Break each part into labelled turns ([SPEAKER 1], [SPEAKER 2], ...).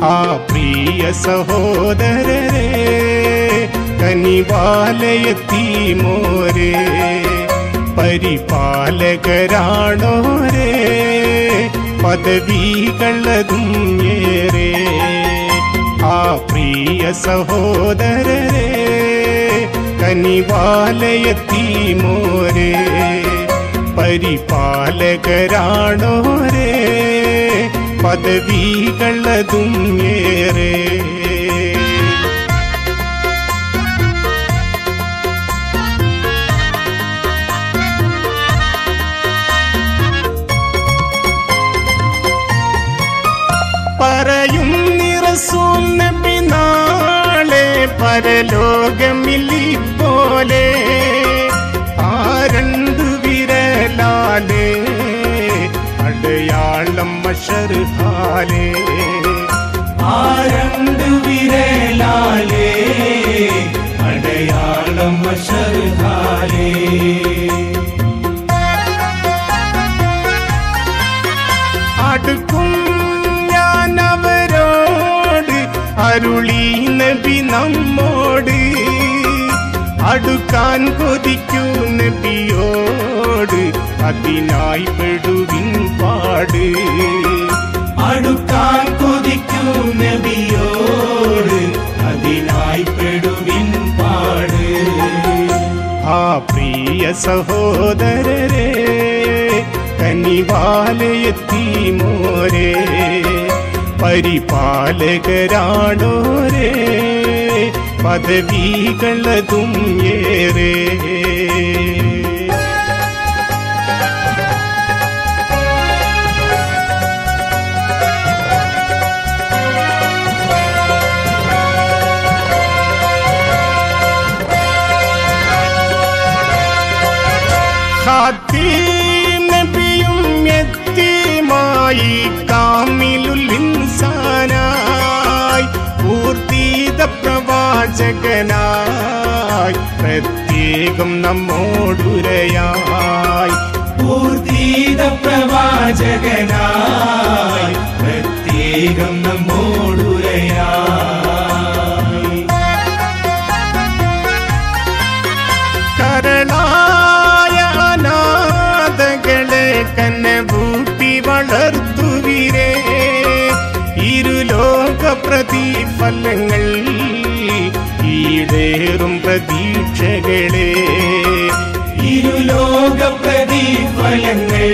[SPEAKER 1] ആ പ്രിയ സഹോദരരെ കനിവാലയത്തി മോരെ പരിപാലകരാണോരേ പദവികളതും ഏറെ ആ പ്രിയ സഹോദരരെ കനിവാലയത്തി മോരെ പരിപാലകരാണോരേ പദവികളതും ഏറെ പറയും നിറസൂൽ നബി നാളെ പരലോകമില്ലി പോലെ ആ രണ്ടു വിരലാലേ അടയാളം മഷർഹാലേ
[SPEAKER 2] ആ രണ്ട് വിരലാലേ അടയാളം മഷർഹാലേ
[SPEAKER 1] അടുക്കും ഞാൻ അവരോട് അരുളി നബി നമ്മോട് അടുക്കാൻ കൊതിക്കൂ നബിയോട് അതിനായി പെടുവിൻ പാട്
[SPEAKER 2] അടുക്കാൻ കൊതിക്കൂ നബിയോട് അതിനായി പെടുവിൻ പാട്
[SPEAKER 1] ആ പ്രിയ സഹോദരരെ കനിവാലയത്തി മോരെ പരിപാലകരാണോരേ പദവികളതും ഏറെ ഖാത്തീം നബിയും യത്തീമായി കാമിലുൽ ഇൻസാനായി പൂർത്തീത പ്രവാചകനായി പ്രത്യേകം നമ്മോടുരയായി
[SPEAKER 2] പൂർത്തീത പ്രവാചകനായി പ്രത്യേകം നമ്മോടുരയായി
[SPEAKER 1] കരളായ അനാഥകളെ കന്നബൂട്ടി വളർത്തുവിരേ ഇരുലോക പ്രതിഫലങ്ങൾ ഈടേറും പ്രതീക്ഷകളെ
[SPEAKER 2] ഇരുലോക പ്രതിഫലങ്ങൾ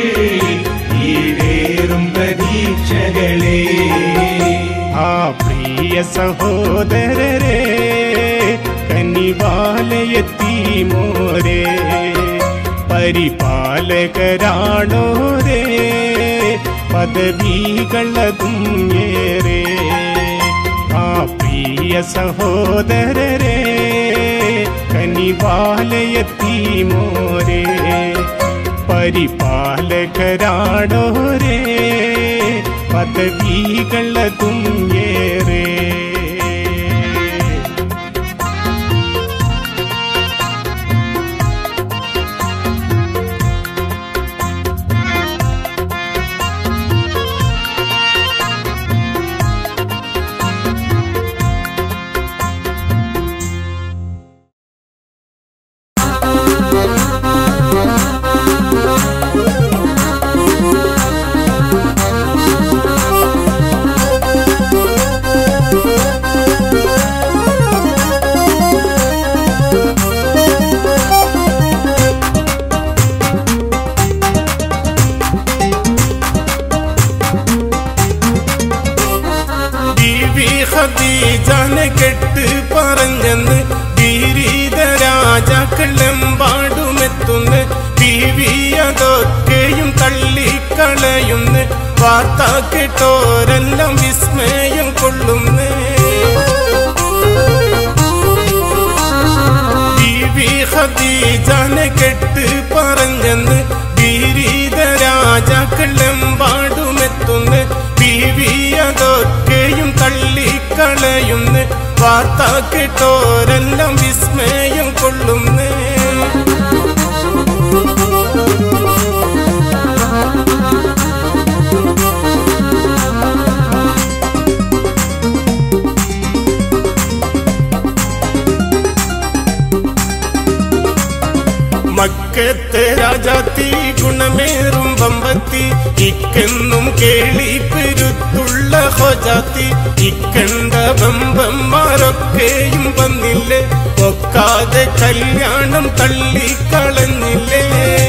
[SPEAKER 2] ഈടേറും പ്രതീക്ഷകളെ
[SPEAKER 1] ആ പ്രിയ സഹോദരരെ കന്നിവാലയത്തി മോരെ പരിപാലകരാണോരേ പദവികളതും ഏറെ ആ പ്രിയ സഹോദരരെ കനിവാലയത്തി മോരെ പരിപാലകരാണോരേ പദവികളതും ഏറെ ബീവി ഖദീജാനെ കെട്ട് പറഞ്ഞെന്ന് ബീരീത രാജാക്കളെമ്പാടുമെത്തുന്ന് ബീവി അതൊക്കെയും തള്ളിക്കളയുന്ന് വാർത്ത കേട്ടോരെല്ലാം വിസ്മയം കൊള്ളുന്നേ ബീവി ഖദീജാനെ കെട്ട് പറഞ്ഞെന്ന് ബീരീത രാജാക്കളെമ്പാടുമെത്തുന്ന് ബീവി അതൊക്കെയും തള്ളിക്കളയുന്ന് വാർത്ത കേട്ടോരെല്ലാം വിസ്മയം കൊള്ളുന്നേ ഇക്കെന്നും കേളി പെരുത്തുള്ള ഹൊജാത്തി ഇക്കണ്ട ബമ്പന്മാരൊക്കെയും വന്നില്ലേ ഒക്കാതെ കല്യാണം തള്ളിക്കളഞ്ഞില്ലേ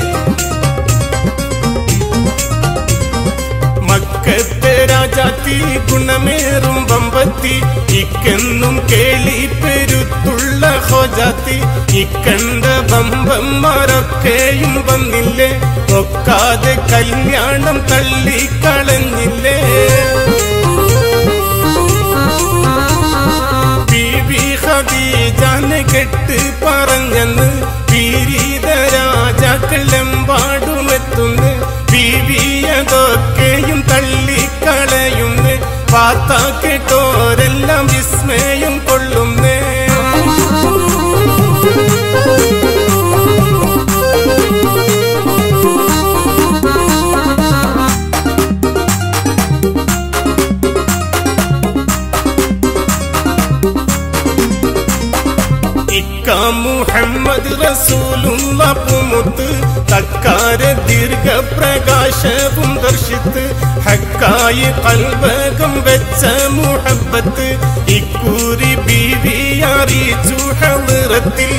[SPEAKER 1] മക്കത്തെ രാജാത്തി ഗുണമേറും വമ്പത്തി ഇക്കെന്നും കേളി പെരുത്തുള്ള ഹോജാത്തി ഇക്കണ്ട ബമ്പന്മാരൊക്കെയും വന്നില്ലേ ഒക്കാതെ കല്യാണം തള്ളിക്കളഞ്ഞില്ലേ ബീബി ഖദീജാനെ കെട്ട് പറഞ്ഞെന്ന് പീരീത രാജാക്കളെമ്പാടുമെത്തുന്നു ബീവിയതൊക്കെയും തള്ളിക്കളയുന്നു പാത്ത കേട്ടോരെല്ലാം വിസ്മയം കൊള്ളുന്നേ ഇക്ക മുഹമ്മദ് റസൂലുള്ള പുമുത്ത് തക്കാര ദീർഘപ്രകാശവും ദർശിത്ത് ഹക്കായി കൽവകം വെച്ച മുഹബത്ത് ഇക്കൂരി ബീവി അറിയിച്ചു ഹളിറത്തിൽ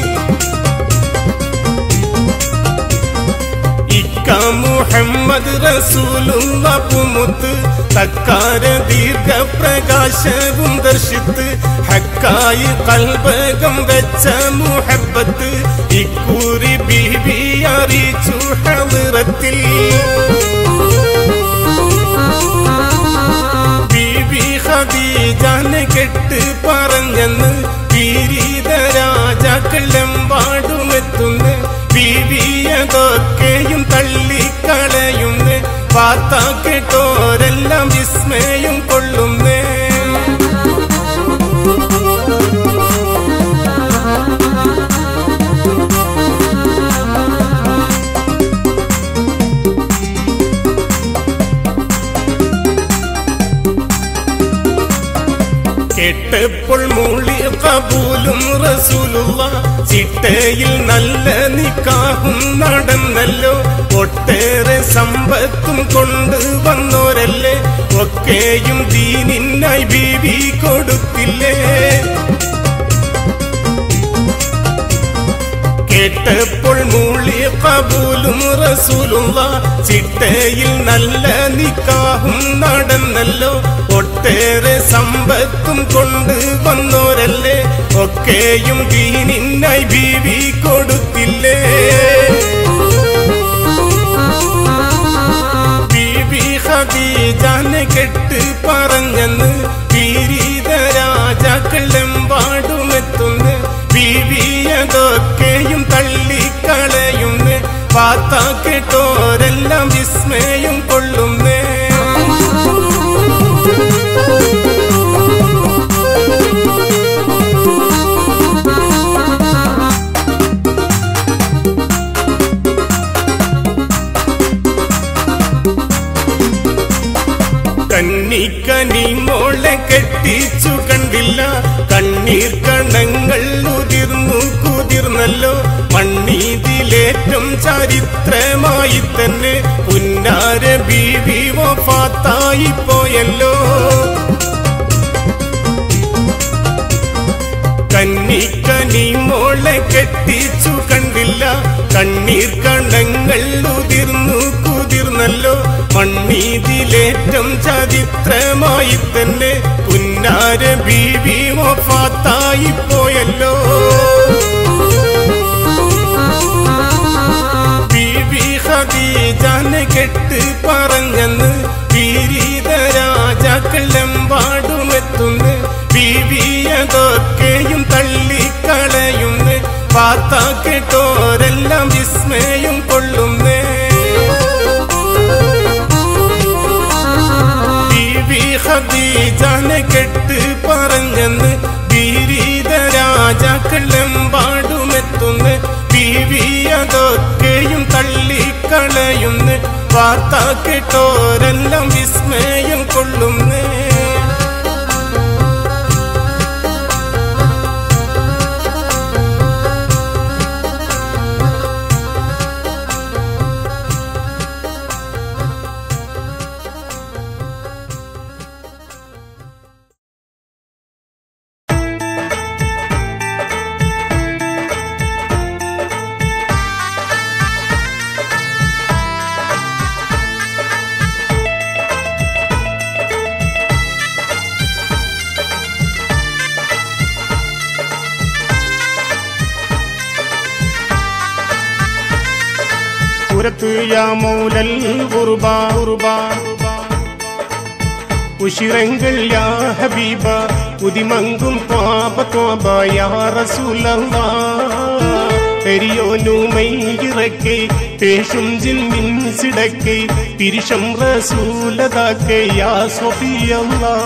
[SPEAKER 1] ഇക്ക മുഹമ്മദ് റസൂലുള്ള പുമുത്ത് തക്കാര ദീർഘപ്രകാശവും ദർശിത്ത് ഹക്കായി കൽബകം വെച്ച മുഹബത്ത് ഇക്കൂരി ബീവി അറിയിച്ചു ഹളിറത്തിൽ ബീവി ഖദീജാനെ കെട്ട് പറഞ്ഞെന്ന് പീരീത രാജാക്കളെമ്പാടുമെത്തുന്നു ബീവിയതൊക്കെയും തള്ളിക്കളയുന്നു വാർത്ത കേട്ടോരെല്ലാം വിസ്മയം കൊള്ളുന്നേ കേട്ടപ്പോൾ മൂളി കബൂലും റസൂലുള്ള ചിട്ടയിൽ നല്ല നിക്കാഹും നടന്നല്ലോ ഒട്ടേറെ സമ്പത്തും കൊണ്ട് വന്നോരല്ലേ ഒക്കെയും ദീനിനായി ബീവി കൊടുത്തില്ലേ കേട്ടപ്പോൾ മൂളി കബൂലും റസൂലുള്ള ചിട്ടയിൽ നല്ല നിക്കാഹും നടന്നല്ലോ ഒട്ടേറെ സമ്പത്തും കൊണ്ട് വന്നോരല്ലേ ഒക്കെയും ദീനിനായി ബീവി കൊടുത്തില്ലേ ബീവി ഖദീജാനെ കെട്ട് പറഞ്ഞെന്ന് പീരീത രാജാക്കളെമ്പാടുമെത്തുന്നു ബീവിയതൊക്കെയും തള്ളിക്കളയുന്നു വാർത്ത കേട്ടോരെല്ലാം വിസ്മയം കൊള്ളുന്നേ കന്നിക്കനി മോളെ കെട്ടിച്ചു കണ്ടില്ല കണ്ണീർ കണങ്ങൾ ഉതിർന്നു കുതിർന്നല്ലോ മണ്ണീതിലേറ്റം ചരിത്രമായി തന്നെ പുന്നാര ബീവി വഫാത്തായി പോയല്ലോ കന്നിക്കനി മോളെ കെട്ടിച്ചു കണ്ടില്ല കണ്ണീർ കണങ്ങൾ ഉതിർന്നു കുതിർന്നല്ലോ മണ്ണീതിലേറ്റം ചരിത്രമായി തന്നെ പുന്നാര ബീവി വഫാത്തായി പോയല്ലോ ബീവി ഖദീജാനെ കെട്ട് പറഞ്ഞെന്ന് പീരീത രാജാക്കളെമ്പാടുമെത്തുന്നു ബീവിയതൊക്കെയും തള്ളിക്കളയുന്നു വാർത്ത കേട്ടോരെല്ലാം വിസ്മയം കൊള്ളുന്നേ ബീവി ഖദീജാനെ കെട്ട് പറഞ്ഞെന്ന് ബീരീത രാജാക്കളെമ്പാടുമെത്തുന്നു ബീവിയതൊക്കെയും തള്ളിക്കളയുന്നു വാർത്ത കേട്ടോരെല്ലാം വിസ്മയം കൊള്ളുന്നേ കൊടുത്തു യാ മൗലൽ കുർബ കുർബ ഉഷിരങ്ങൾ യാ ഹബീബ ഉദിമങ്കും ത്വാബ ത്വാബ യാ റസൂലല്ലാ പെരിയോനുമൈ ഇറക്കെ പേശും ജിന്നിൻ സിടക്കെ പിരിശം റസൂലതാക്കെ യാ സൊഫിയല്ലാ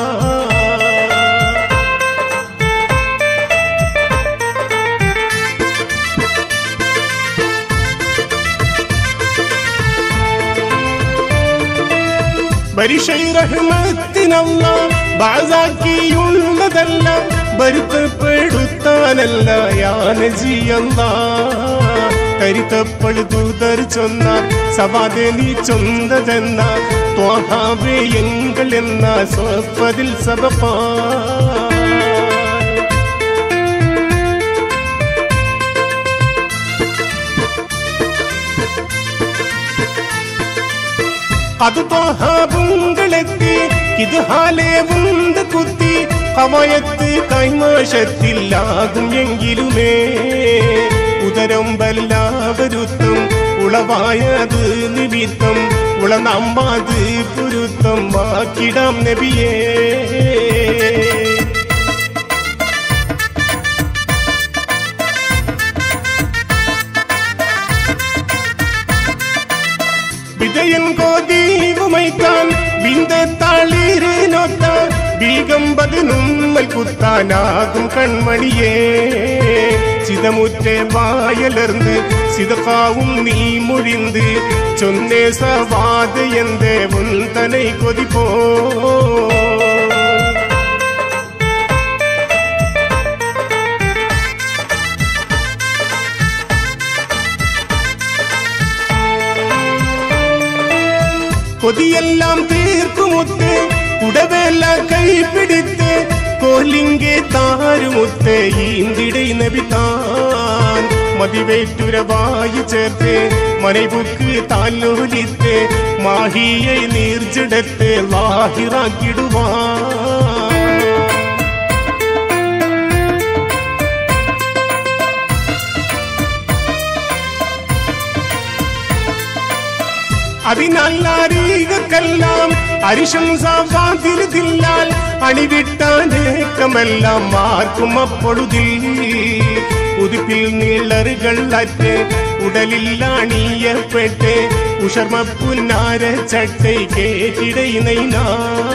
[SPEAKER 1] ബരിഷൈ റഹ്മത്തിനല്ല ബാസാക്കിയുള്ളതല്ല വരുത്തപ്പെടുത്താനല്ല യാനജിയല്ല കരുത്തപ്പഴുതൂതർ ചൊന്ന സവാതെ നീ ചൊന്തതെന്ന ത്വാഹാവേ എങ്കൾ എന്ന സ്വപ്പതിൽ സബപ്പാ അത് ത്വാഹാബുങ്കളെത്തി ഇത് ഹാലേ ഉണ്ട് കുത്തി കവയത്ത് കൈമാശത്തിലാകും എങ്കിലുമേ ഉദരം വല്ലാവരുത്തം ഉളവായത് നിമിത്തം ഉളനമ്പാത് പുരുത്തം വാക്കിടാം നബിയേ വിജയൻ കോതീവുമൈക്കാൻ ബിന്ദത്താളിര് നോത്താൻ ബീഗം പതിനുമ്മൽ കുത്താനാകും കൺമണിയേ ചിതമുറ്റേ വായലർന്ന് சிதப்பாவும் நீ மொழிந்து சொன்னே சவாது எந்த உன் தனை கொதிப்போ കൊതിയെല്ലാം തീർക്കുമുത്ത് കുടവേല കൈപിടിത്ത് കോലിങ്കെ താരുമുത്ത് ഈന്തിടை നബിത്താൻ മതിവേറ്റുരവായി ചേർത്ത് മனைபுக்கு താലോലിത്ത് മാഹിയെ നീർജിടത്ത് ലാഹിറാക്കിടുവാൻ അതിനല്ലാരീകക്കെല്ലാം അരിശം സാവാതിരുതില്ലാൽ അണിവിട്ടാനേക്കമെല്ലാം മാർക്കും അപ്പൊഴുതിൽ ഉതുപ്പിൽ നീളറുകൾ അറ്റ് ഉടലിൽ അണിയപ്പെട്ട് ഉഷർമ പുന്നാര ചട്ടை കേട്ടിടை നൈനാ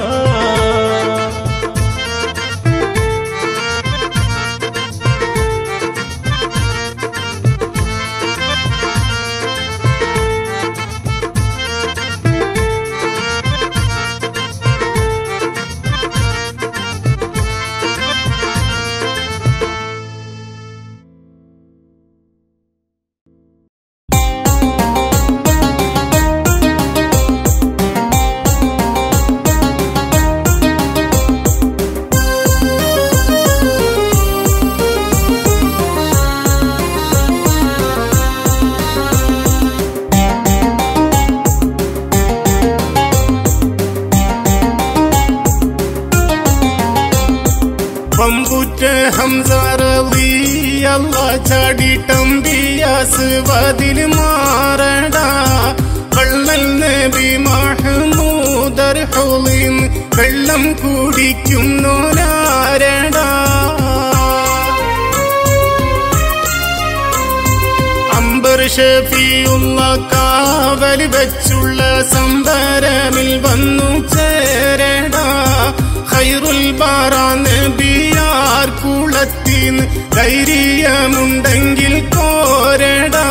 [SPEAKER 1] പമ്പുറ്റ ഹംസാറീ അല്ല ചാടിട്ടമ്പിയാസ് വതിൽ മാറടാ വള്ളൽ നബി മഹമൂദർ ഹൗലിൻ വെള്ളം കുടിക്കും നോലാരടാ അംബർ ഷഫിയുള്ള കാവൽ വെച്ചുള്ള സംബരമിൽ വന്നു ചേരടാ ഖൈറുൽ ബാറ നബിയാർ കുളത്തിന് ധൈര്യമുണ്ടെങ്കിൽ കോരടാ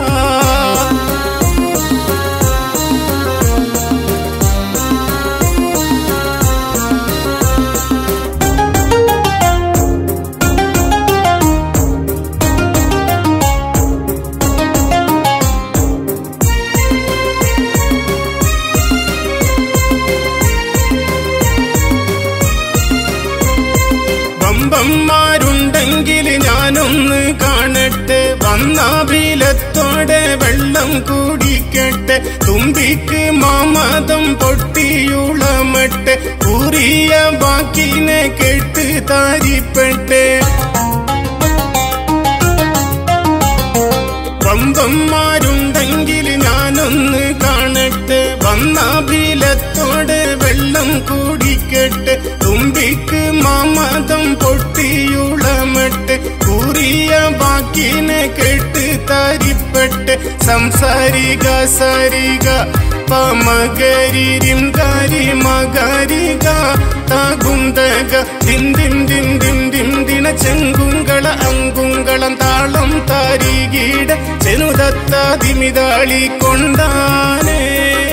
[SPEAKER 1] വമ്പന്മാരുണ്ടെങ്കിൽ ഞാനൊന്ന് കാണട്ടെ വന്നാഭിലത്തോടെ വെള്ളം കുടിക്കട്ടെ തുമ്പിക്ക് മാമതം പൊട്ടിയുളമട്ടെ കൂറിയ ബാക്കിനെ കെട്ട് താരിപ്പെട്ടെ വമ്പന്മാരുണ്ടെങ്കിൽ ഞാൻ വന്നാഭിലത്തോടെ വെള്ളം കുടിക്കട്ടെ തുമ്പിക്ക് മാമതം പൊട്ടിയുളമട്ടെ കൂറിയ ബാക്കിനെ കേട്ട് തരിപ്പട്ടെ സംസാരിക സരിക പമകരിരിം കരി മകരിക തകുന്തക ദിൻ ദിൻ ദിൻ ദിൻ ദിൻ ദിന ചെങ്കുങ്കള അങ്കുങ്കളം താളം താരികീട ചെനുതത്ത ദിമിതാളി കൊണ്ടാനേ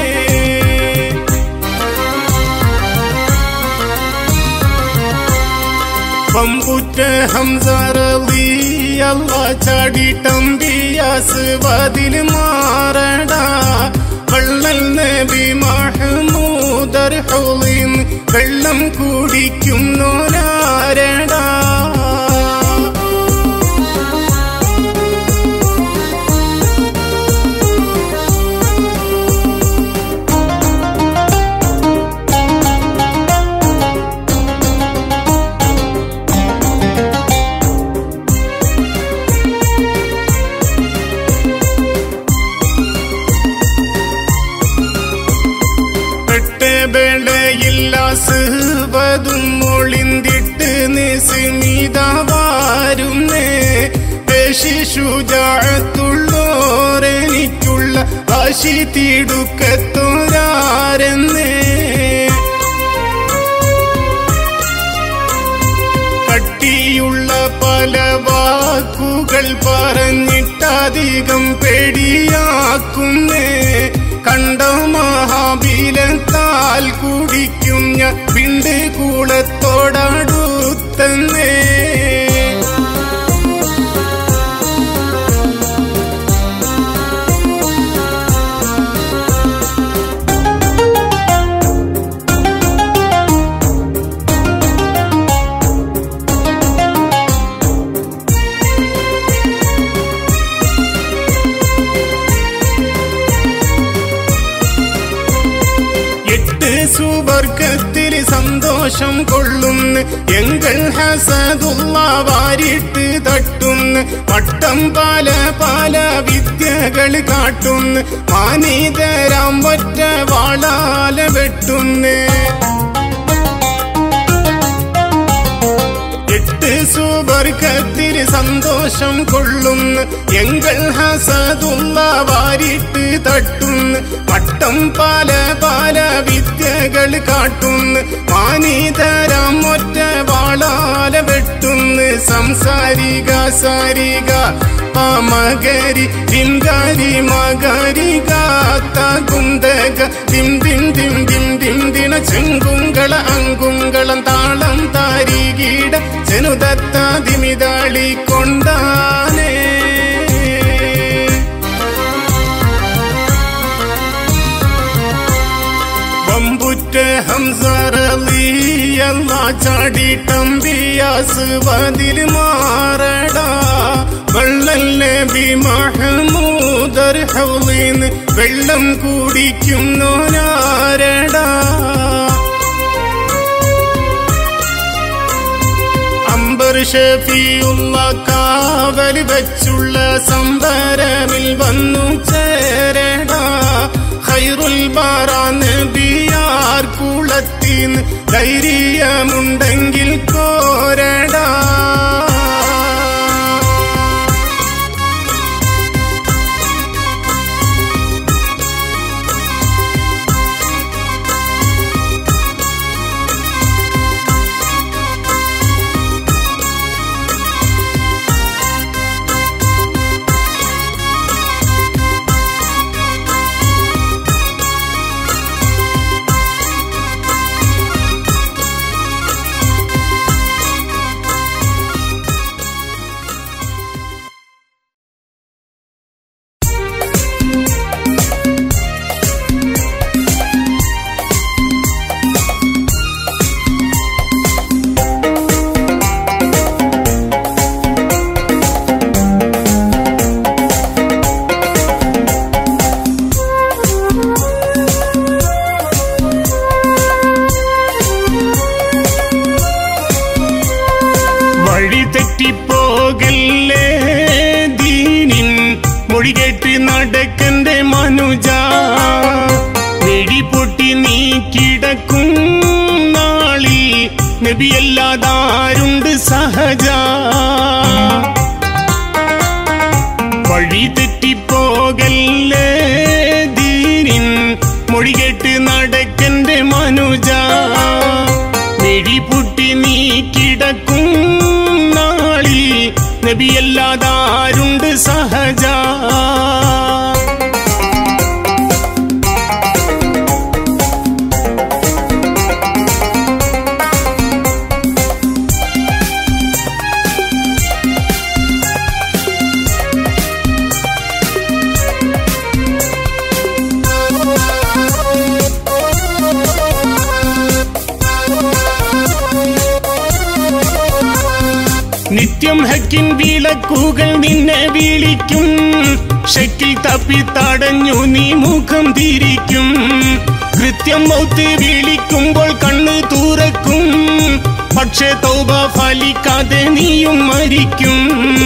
[SPEAKER 1] പമ്പുറ്റ ഹംസറലി അല്ല ചാടിട്ടമ്പിയാസ് വാതിൽ മാറടാ വള്ളൽ നബി മഹമൂദർ ഹൗലിൻ വെള്ളം കുടിക്കുന്നോരാരടാ പെട്ടബേളയില്ലാസ് വതും മൊളിന്തിട്ട് നിസ്മിതാവാരുന്നേ ശിശുജാഴത്തുള്ളോരെനിക്കുള്ള വാശി തിടുക്കത്തോരാരെന്നേ കട്ടിയുള്ള പല വാക്കുകൾ പറഞ്ഞിട്ടധികം പേടിയാക്കുന്നേ കണ്ട മഹാബീലത്താൽ കുടിക്കും ഞാൻ പിണ്ട് കൂളത്തോടടുത്തന്നേ എട്ട് സുവർഗത്തിൽ സന്തോഷം കൊള്ളുന്നു എങ്കൾ ഹസദുള്ള വാരിട്ട് തട്ടുന്നു പട്ടം പല പല വിദ്യകൾ കാട്ടുന്നു മാനീതരാം ഒറ്റ വാളാല വെട്ടുന്നു എട്ട് സുവർഗത്തിൽ സന്തോഷം കൊള്ളുന്നു എങ്കൾ ഹസദുള്ള വാരിട്ട് തട്ടുന്നു പട്ടം പല പല വിദ്യകൾ കാട്ടുന്നു മാനീതരാം ഒറ്റ വാളാല വെട്ടുന്നു സംസാരിക സാരിക മകരി ദിംഗാരി മകരിക തകുന്തക ദിം ദിം ദിം ദിം ദിം ദിന ചെങ്കുങ്കള അങ്കുങ്കളം താളം താരികീട ചെനുതത്ത ദിമിതാളി കൊണ്ടാനേ വമ്പുറ്റ ഹംസറലിയല്ല ചാടിട്ടമ്പിയാസ് വതിൽ മാറടാ വെള്ളൽ നബി മഹമൂദർ ഹൗലിന് വെള്ളം കുടിക്കുന്നോനാരടാ അംബർ ഷഫിയുള്ള കാവൽ വെച്ചുള്ള സംബരമിൽ വന്നു ചേരടാ ഖൈറുൽ ബാറ നബിയാർ കുളത്തിന് ധൈര്യമുണ്ടെങ്കിൽ കോരടാ നബിയല്ലാതാരുണ്ട് സഹജ വഴി തെറ്റിപ്പോകല്ലേ ദീനിൻ മൊഴി കേട്ട് നടക്കന്റെ മനുജ വെടിപുട്ടി നീ കിടക്കും നാളിൽ നബിയല്ലാതാരുണ്ട് സഹജ നിത്യം ഹക്കിൻ വിളക്കുകൾ നിന്നെ വിളിക്കും ഷെക്കിൽ തപ്പി തടഞ്ഞു നീ മുഖം തിരിക്കും കൃത്യം മൗത്ത് വിളിക്കുമ്പോൾ കണ്ണ് തുറക്കും പക്ഷേ തൗബ ഫലിക്കാതെ നീയും മരിക്കും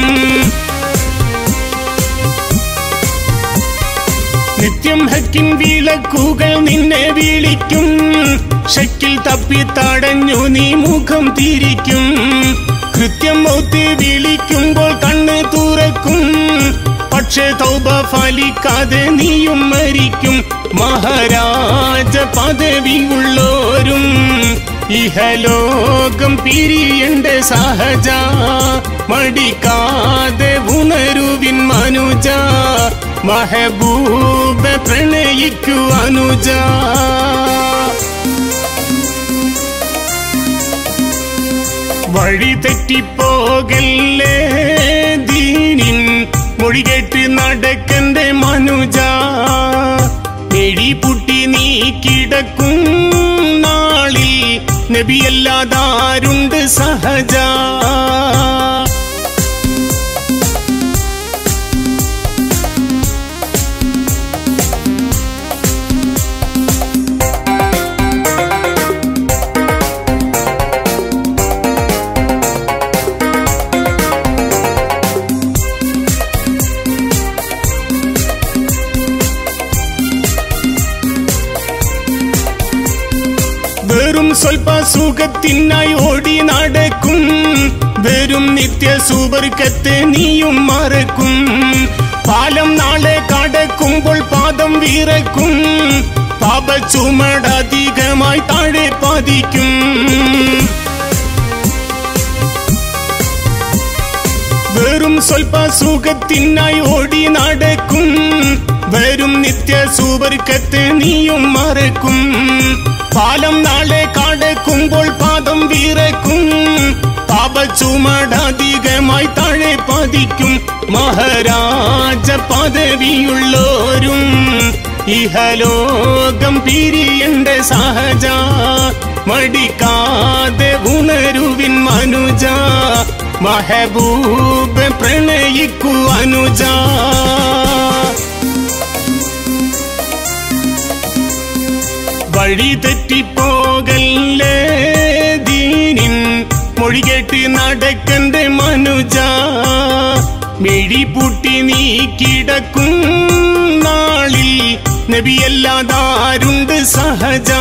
[SPEAKER 1] നിത്യം ഹക്കിൻ വിളക്കുകൾ നിന്നെ വിളിക്കും ഷക്കിൽ തപ്പി തടഞ്ഞു നീ മുഖം തിരിക്കും കൃത്യം മൗത്ത് വിളിക്കുമ്പോൾ കണ്ണ് തുറക്കും പക്ഷേ തൗബ ഫലിക്കാതെ നീയും മരിക്കും മഹാരാജ പദവിയുള്ളോരും ഇഹലോകം പിരിയണ്ട സഹജ മടിക്കാതെ ഉണരുവിൻ മനുജ മഹബൂബ പ്രണയിക്കു അനുജ വഴി തെറ്റിപ്പോകല്ലേ ദീനിൻ മൊഴി കേട്ട് നടക്കന്റെ മനുജ എഴിപുട്ടി നീ കിടക്കും നാളിൽ നബിയല്ലാതാരുണ്ട് സഹജ വെറും സ്വൽപ്പ സുഖത്തിനായി ഓടി നടക്കും വെറും നിത്യ സുവർക്കത്തെ നീയും മറക്കും പാലം നാളെ കടക്കുമ്പോൾ പാദം വിറക്കും പാപ ചുമടധികമായി താഴെ പതിക്കും വെറും സ്വൽപ്പ സുഖത്തിനായി ഓടി നടക്കും വരും നിത്യ സുവർക്കത്തെ നീയും മറക്കും പാലം നാളെ കടക്കുമ്പോൾ പാദം വിറക്കും പാപ ചുമടധികമായി താഴെ പതിക്കും മഹാരാജ പദവിയുള്ളോരും ഇഹലോകം പിരിയണ്ട സഹജ മടിക്കാതെ ഉണരുവിൻ മനുജ മഹബൂബ് പ്രണയിക്കു അനുജ വഴി തെറ്റിപ്പോകല്ലേ ദീനിൻ മൊഴി കേട്ട് നടക്കന്റെ മനുജ മിഴിപൂട്ടി നീ കിടക്കും നാളിൽ നബിയല്ലാതാരുണ്ട് സഹജ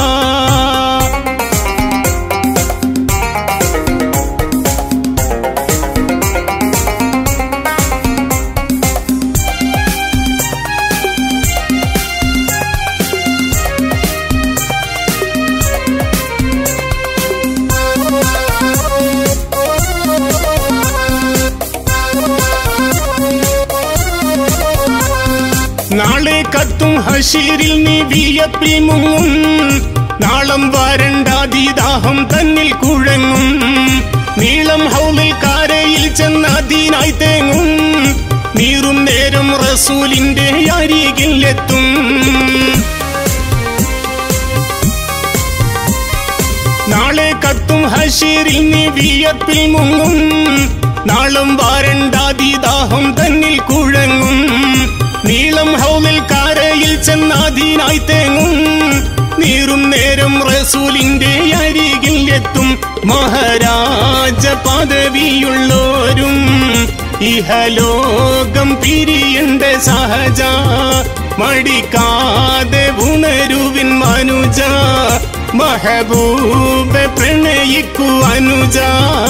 [SPEAKER 1] നാളെ കത്തും ഹഷീരിൽ നീ വിയപ്പിൽ മുങ്ങും നാളം വരണ്ടാതിദാഹം തന്നിൽ കുഴങ്ങും നീളം ഹൗലിൽ കാരയിൽ ചെന്നതിനായി തേങ്ങും നീറും നേരം റസൂലിന്റെ അരികിലെത്തും നാളെ കത്തും ഹഷീറിൽ നീ വിയപ്പിൽ മുങ്ങും നാളം വാരണ്ടാതിദാഹം തന്നിൽ കുഴങ്ങും നീളം ഹൗലിൽ കാരയിൽ ചെന്നാദീനായി തേങ്ങും നീറും നേരം റസൂലിന്റെ അരികിൽ എത്തും മഹാരാജ പദവിയുള്ളോരും ഇഹലോകം പിരിയണ്ട സഹജ മടിക്കാതെ ഉണരുവിൻ മനുജ മഹബൂബ പ്രണയ നയിക്കൂ അനുജ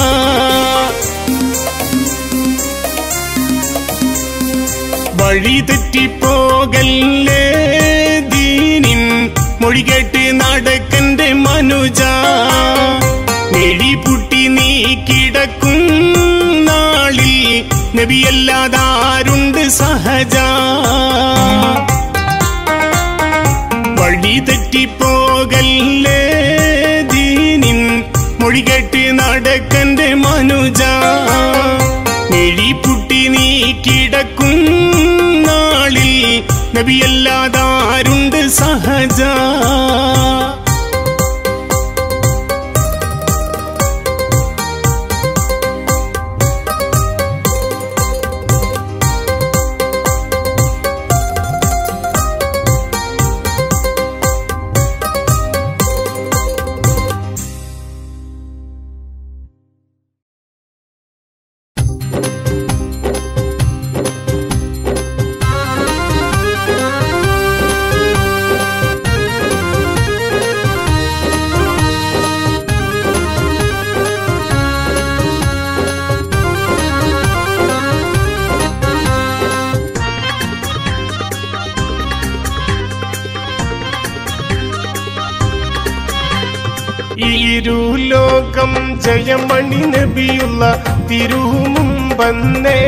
[SPEAKER 1] വഴി തെറ്റിപ്പോകല്ലേ ദീനിൻ മൊഴി കേട്ട് നടക്കന്റെ മനുജ നെഴിപുട്ടി നീ കിടക്കും നാളിൽ നബിയല്ലാതാരുണ്ട് സഹജ വഴി തെറ്റിപ്പോകല്ലേ ദീനിൻ മൊഴി കേട്ട് നടക്കന്റെ മനുജ നെഴിപുട്ടി നീ കിടക്കും നാളിൽ നബിയല്ലാതാരുണ്ട് സഹജ ഇരുലോകം ജയമണി നബിയുള്ള തിരുമുമ്പന്നേ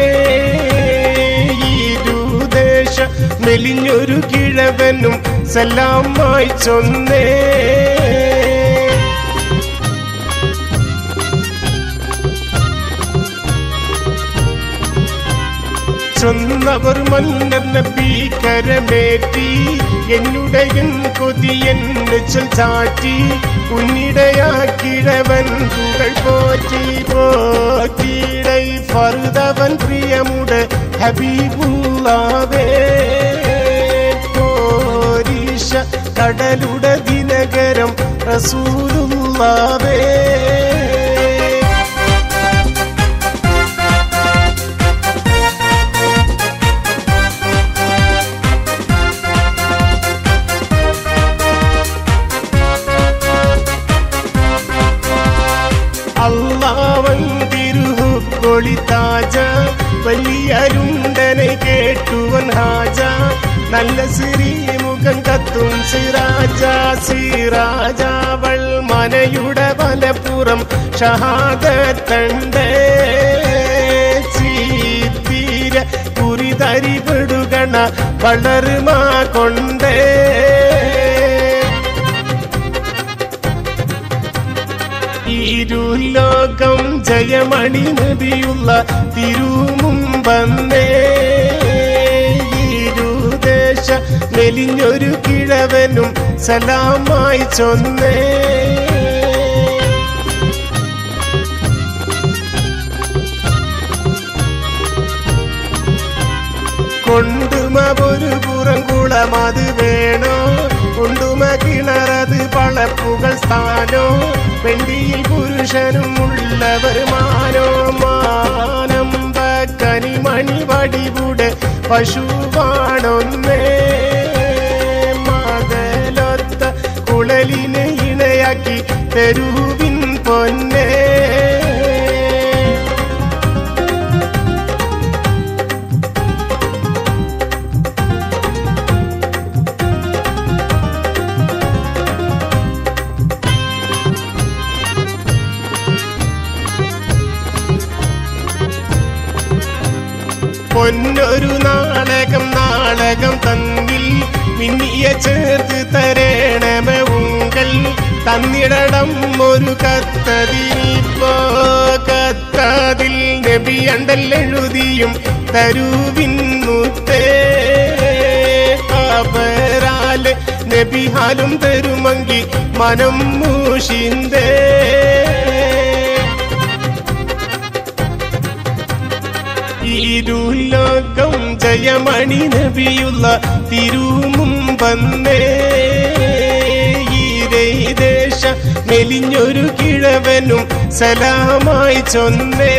[SPEAKER 1] ഇരുദേശ മെലിഞ്ഞൊരു കിഴവനും സലാമായി ചൊന്നേ ചൊന്നവർ മന്നർ നബി കരമേറ്റി എന്നുടയൻ കൊതിയെന്ന് ചൊൽ ചാറ്റി ഉന്നിടയാക്കിഴവൻ പുകൾ പോറ്റി പോറ്റിടൈ ഫറുതവൻ പ്രിയമുട ഹബീബുള്ളാവേ പോരീശ കടലുട ദിനകരം റസൂലുള്ളാവേ അള്ളാവൻ തിരുഹുക്കൊളി താജ വലിയരുണ്ടനെ കേട്ടുവൻ ഹാജ നല്ല ശ്രീമുഖം കത്തും സിറാജ സിറാജാവൾ മനയുടെ വലപ്പുറം ഷഹാദത്തണ്ടേ ചീത്തീര കുറിതരിപെടുകണ വളരുമാ കൊണ്ടേ ഇരുലോകം ജയമണി നദിയുള്ള തിരുമുമ്പന്നേ ഇരുദേശ മെലിഞ്ഞൊരു കിഴവനും സലാമായി ചൊന്നേ കൊണ്ടുമ ഒരു പുറം കുളം അത് വേണോ കൊണ്ടുമ കിണറത് പളപ്പുകൾ സ്ഥാനോ വെണ്ടിയിൽ പുരുഷനും ഉള്ളവർ മാനോ മാനമ്പ കനിമണി വടിവുടെ പശുവാണൊന്നേ മകലൊത്ത കുളലിനെ ഇണയാക്കി തെരുവിൻ പൊന്നേ പൊന്നൊരു നാടകം നാടകം തന്നിൽ മിന്നിയ ചേർത്ത് തരേണമ ഉങ്കൽ തന്നിടണം ഒരു കത്തതിനിപ്പോ കത്തതിൽ നബിയണ്ടൽ എഴുതിയും തരുവിൻ മുത്തേ അവരാല് നബിഹാലും തരുമങ്കി മനം മൂഷിന്തേ ഇരുലോകം ജയമണി നബിയുള്ള തിരുമുമ്പന്നേ ഈരേദേശ മെലിഞ്ഞൊരു കിഴവനും സലാമായി ചൊന്നേ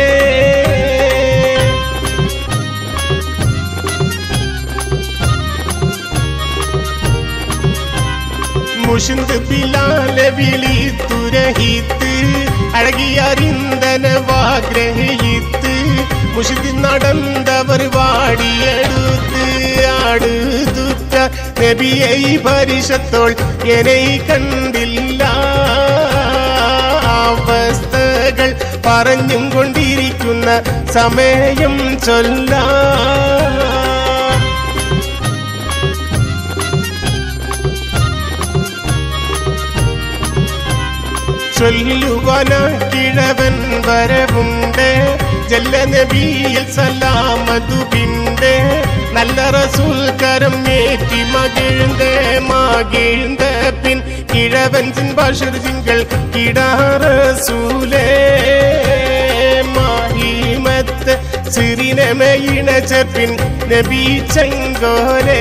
[SPEAKER 1] മുഷിന്ത് ബിലാലെ വിളിത്തുരഹിത്ത് அழகியறிந்தனவாகிரகித்து முஷிதி நடந்தவர் வாடியெடுத்து அடுத்துற்ற நபியை பரிசத்தோள் என்னை கண்டிല്ല അവസ്ഥകൾ പറഞ്ഞും കൊണ്ടിരിക്കുന്ന സമയം ചൊല്ലാം ചൊല്ലുവന കിഴവൻ വരവുണ്ട് ജല്ല നബിയിൽ സലാമതുപിണ്ട് നല്ല റസൂൽ കരം ഏറ്റി മകിഴ്ந்த മകിഴ്ந்த പിൻ കിഴവൻ സിൻ ബഷർ തിങ്കൾ കിടാറസൂലേ മാഹിമത്ത് സിറിനമയിണ ചെപ്പിൻ നബി ചെങ്കോലേ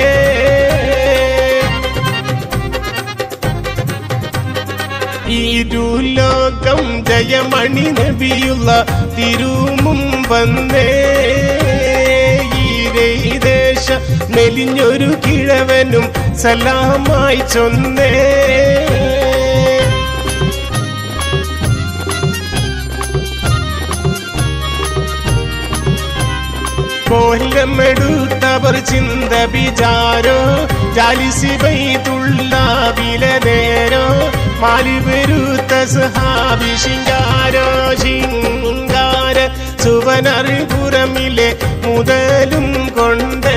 [SPEAKER 1] ഇരുലോകം ജയമണി നബിയുള്ള തിരുമും വന്നേ ഈരേദേശ മെലിഞ്ഞൊരു കിഴവനും സലാമായി ചൊന്നേ കൊല്ലമെടുത്തവർ ചിന്ത വിചാരോ ജാലിസി പെയ്തുള്ള വില നേരോ മാലി പെരുത്ത സഹാബി ശിങ്കാരോ ശിങ്കാര സുവനറിപുറമിലെ മുതലും കൊണ്ടേ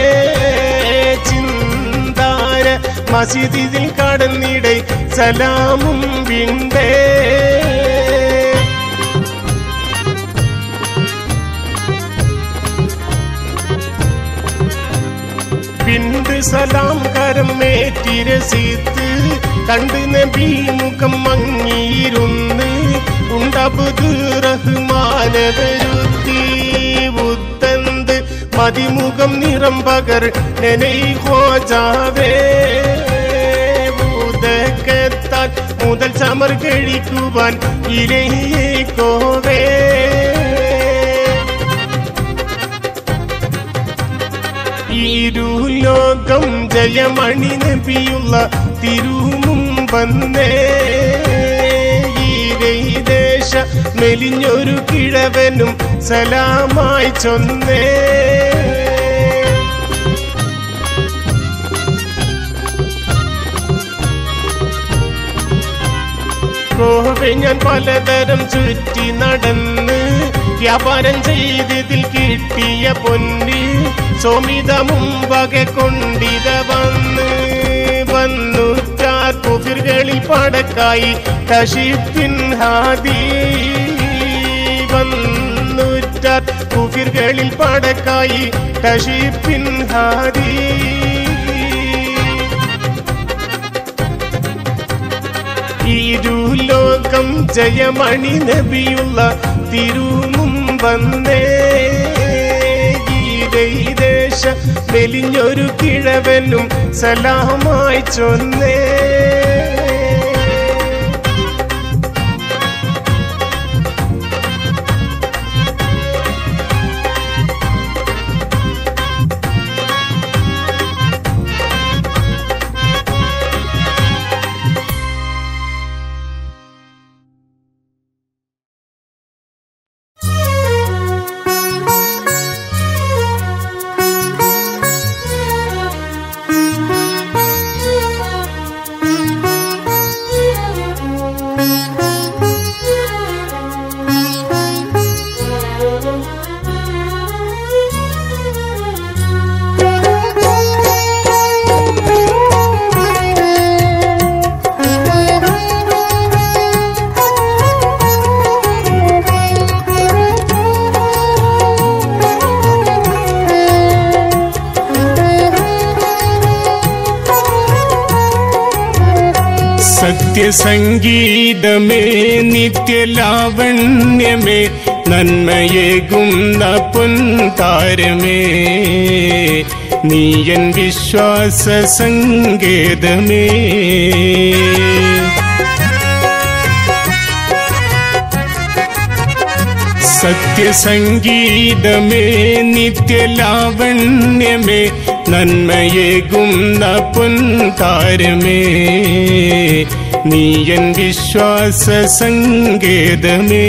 [SPEAKER 1] ചിന്താര മസിദിൽ കടന്നിടை സലാമും വിണ്ടേ പിണ്ട് സലാം കരം മേറ്റിരസിത്ത് കണ്ട് നബി മുഖം മങ്ങിയിരുന്ന് ഉണ്ടബുദ് റഹ്മാന വരുത്തി ഉത്തന്ത് മതിമുഖം നിറം പകർ നെനൈ ഹോജാവേ ഉദക്കത്താൽ മുതൽ ചമർ കഴിക്കുവാൻ ഇരയെ കോവേ ഇരുലോകം ജയമണി നബിയുള്ള തിരുമും വന്നേ ഈരദേശ മെലിഞ്ഞൊരു കിഴവനും സലാമായി ചൊന്നേ കോവെ ഞാൻ പലതരം ചുറ്റി നടന്ന് വ്യാപാരം ചെയ്തതിൽ കിട്ടിയ പൊന്ന് സോമിത മുമ്പകെ കൊണ്ടിത വന്ന് വന്നു കുഫിർകളിൽ പടക്കായി കഷിപ്പിൻ ഹാദി വന്നുറ്റാർ കുഫിർകളിൽ പടക്കായി കഷിപ്പിൻ ഹാദി ഇരുലോകം ജയമണി നബിയുള്ള തിരുമും വന്നേ ഗീതദേശ മെലിഞ്ഞൊരു കിഴവനും സലാമായി ചൊന്നേ സത്യസംഗീതമേ നിത്യലാവണ്യമേ നന്മയേകുന്ന പൊൻതാരമേ നീയൻ വിശ്വാസ സങ്കേതമേ സത്യസംഗീതമേ നിത്യലാവണ്യമേ നന്മയേകുന്ന പൊൻതാരമേ നീയൻ വിശ്വാസ സങ്കേതമേ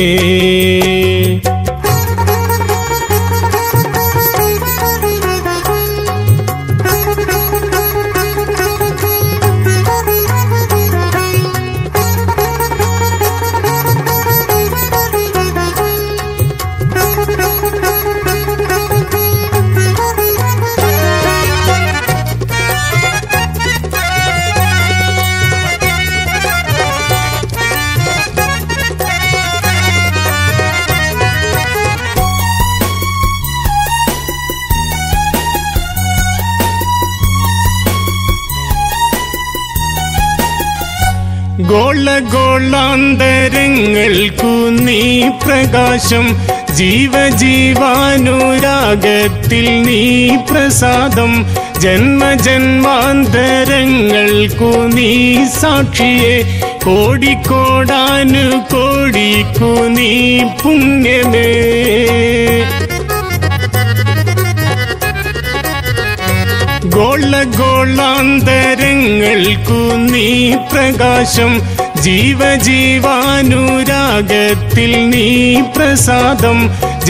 [SPEAKER 1] ഗോളഗോളാന്തരങ്ങൾക്കു നീ പ്രകാശം ജീവജീവാനുരാഗത്തിൽ നീ പ്രസാദം ജന്മജന്മാന്തരങ്ങൾക്കു നീ സാക്ഷിയെ കോടിക്കോടാനു കോടിക്കു നീ പുണ്യമേ ഗോള ഗോളാന്തരങ്ങൾക്കു നീ പ്രകാശം ജീവജീവാനുരാഗത്തിൽ നീ പ്രസാദം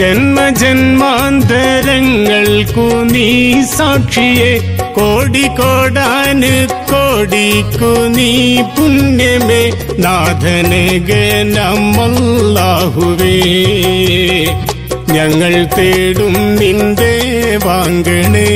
[SPEAKER 1] ജന്മജന്മാന്തരങ്ങൾക്കു നീ സാക്ഷിയെ കോടിക്കോടാന് കോടിക്കു നീ പുണ്യമേ നാഥനെ ഗനമല്ലാഹുവേ ഞങ്ങൾ തേടും നിന്റെ വാങ്കണേ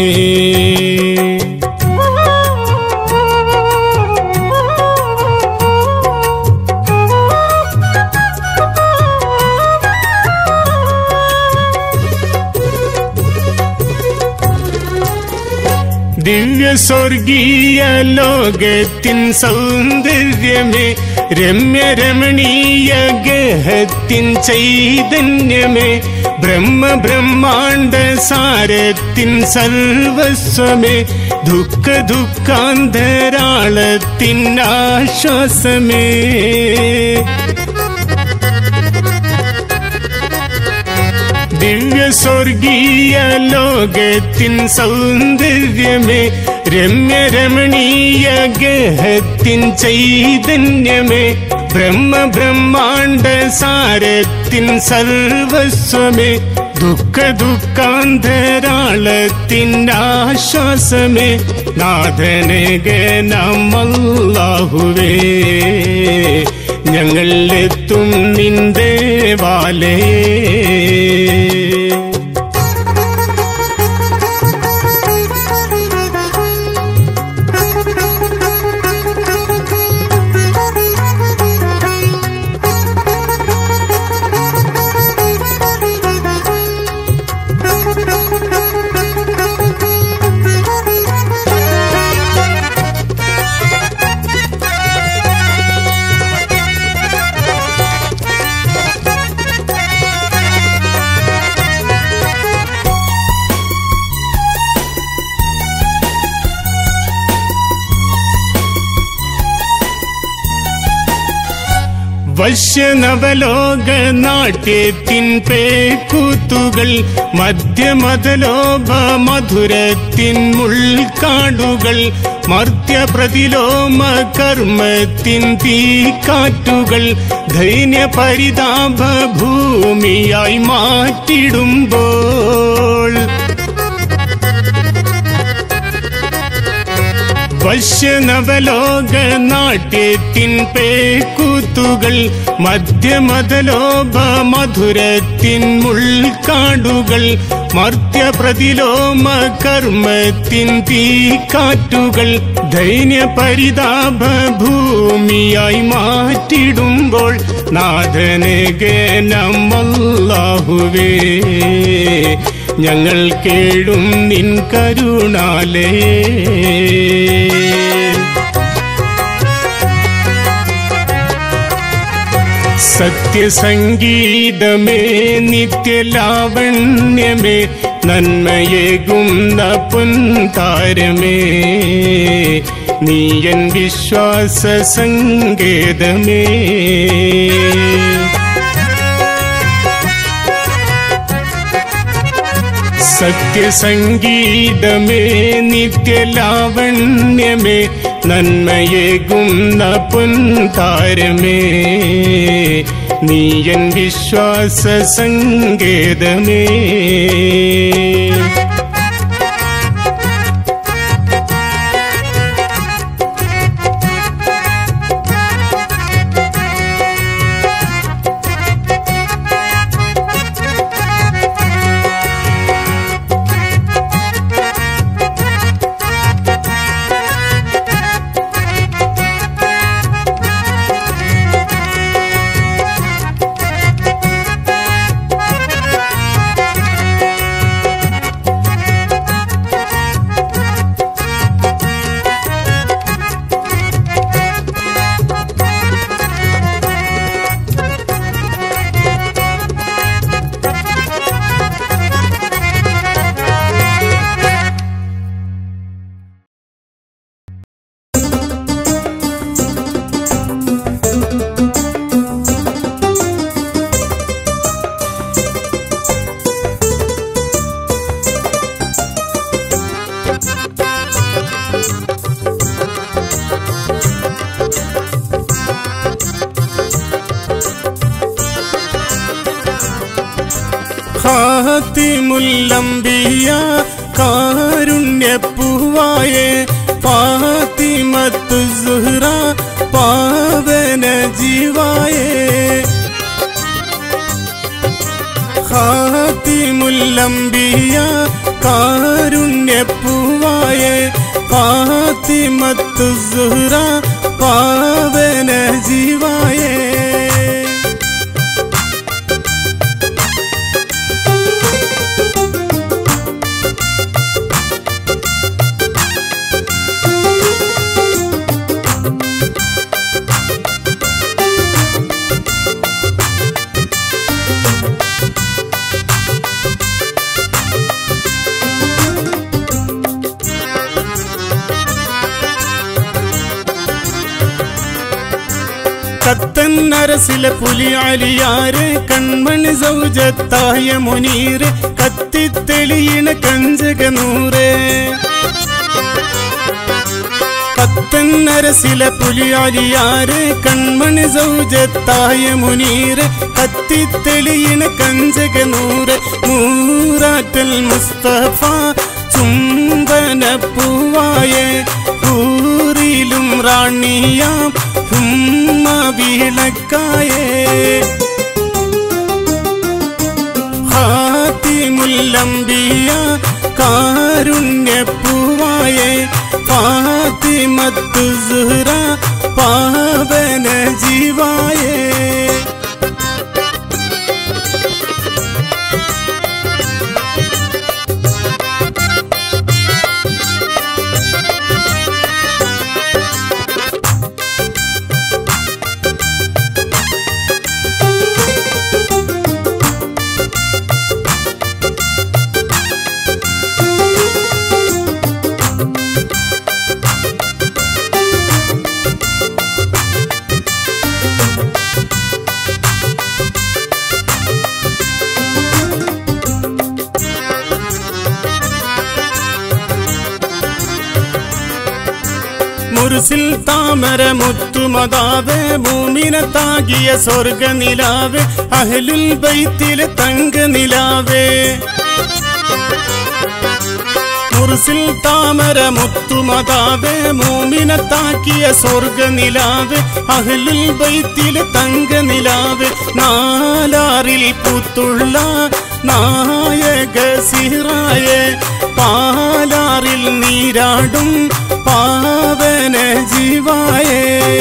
[SPEAKER 1] ദിവ്യ സ്വർഗീയ ലോകത്തിൻ സൗന്ദര്യമേ രമ്യ രമണീയ ഗഹത്തിൻ ചൈതന്യമേ ബ്രഹ്മ ബ്രഹ്മാണ്ട സാരത്തിൻ സർവസ്വമേ ദുഃഖ ദുഃഖാന്തരാളത്തിൻ ആശ്വാസമേ ദിവ്യ സ്വർഗീയ ലോകത്തിൻ സൗന്ദര്യമേ രമ്യ രമണീയ ഗഹത്തിൻ ചൈതന്യമേ ബ്രഹ്മ ബ്രഹ്മാണ്ട സാരത്തിൻ സർവസ്വമേ ദുഃഖ ദുഃഖാന്തരാളത്തിൻ ആശ്വാസമേ നാഥനെ ഗനമല്ലാഹുവേ ഞങ്ങളിലെത്തും നിന്റെ വാലേ വശ്യനവലോക നാട്യത്തിൻ പേക്കൂത്തുകൾ മധ്യമതലോഭ മധുരത്തിൻ മുൾക്കാടുകൾ മർത്യപ്രതിലോമ കർമ്മത്തിൻ തീക്കാറ്റുകൾ ധൈന്യ പരിതാപ ഭൂമിയായി മാറ്റിടുമ്പോൾ വശ്യനവലോക നാട്യത്തിൻ പേക്കൂത്തുകൾ മധ്യമതലോഭ മധുരത്തിൻ മുൾക്കാടുകൾ മർത്യപ്രതിലോമ കർമ്മത്തിൻ തീക്കാറ്റുകൾ ധൈന്യ പരിതാപ ഭൂമിയായി മാറ്റിടുമ്പോൾ നാഥനെ ഗനമല്ലാഹുവേ ഞങ്ങൾ കേഴും നിൻ കരുണാലേ സത്യസംഗീതമേ നിത്യലാവണ്യമേ നന്മയേകുന്ന പൊൻതാരമേ നീയൻ വിശ്വാസ സങ്കേതമേ സത്യസംഗീതമേ നിത്യലാവണ്യമേ നന്മയേകുന്ന പൊൻതാരമേ നീയൻ വിശ്വാസ സങ്കേതമേ ഹാത്തിമുല്ലംബിയ കാരുണ്യപ്പൂവായേ ഫാത്തിമത്തു സുഹ്റ പാവന ജീവായേ ഹാത്തിമുല്ലംബിയ കാരുണ്യപ്പൂവായേ ഫാത്തിമത്തു സുഹ്റ പാവന ജീവായേ കത്തന്നരസിലെ പുലിയാലിയാര് കൺമണി സൗജത്തായ മുനീര് കത്തിത്തെളിയണ കഞ്ചകനൂറ് കത്തന്നരസിലെ പുലിയാലിയാര് കൺമണി സൗജത്തായ മുനീര് കത്തിത്തെളിയണ കഞ്ചകനൂറ് നൂറാറ്റൽ മുസ്തഫ ചുംബന പൂവായേ ൂറിലും റാണിയാം ഉമ്മ വിളക്കായേ ഹാത്തിമുല്ലംബിയ കാരുണ്യപ്പൂവായേ ഫാത്തിമത്തു സുഹ്റ പാവന ജീവായേ മുറുസിൽ താമര മുത്തുമതാവ് ഭൂമിനെ താകിയ സ്വർഗ നിലാവ് അഹലുൽ ബൈത്തിലെ തങ്ക നിലാവേ മുറുസിൽ താമര മുത്തുമതാവ് മൂമിനെ താക്കിയ സ്വർഗ നിലാവ് അഹലുൽ ബൈത്തിലെ തങ്ക നിലാവ് നാലാറിൽ പുത്തുള്ള നായക സിറായ പാലാറിൽ നീരാടും പാവന ജീവായേ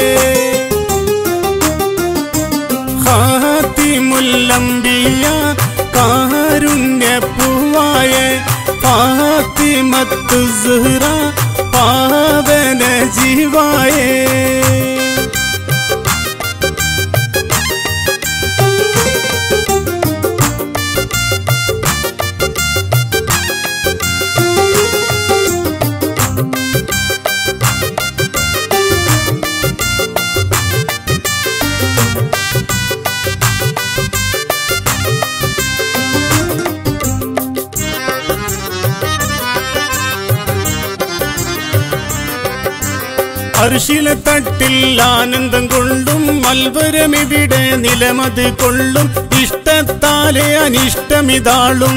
[SPEAKER 1] ഹാത്തിമുല്ലംബിയ കാരുണ്യപ്പൂവായേ ഫാത്തിമത്തു സുഹ്റ പാവന ജീവായേ അർഷിലെ തട്ടിൽ ആനന്ദം കൊള്ളും മൽവരമിവിടെ നിലമത് കൊള്ളും ഇഷ്ടത്താലെ അനിഷ്ടമിതാളും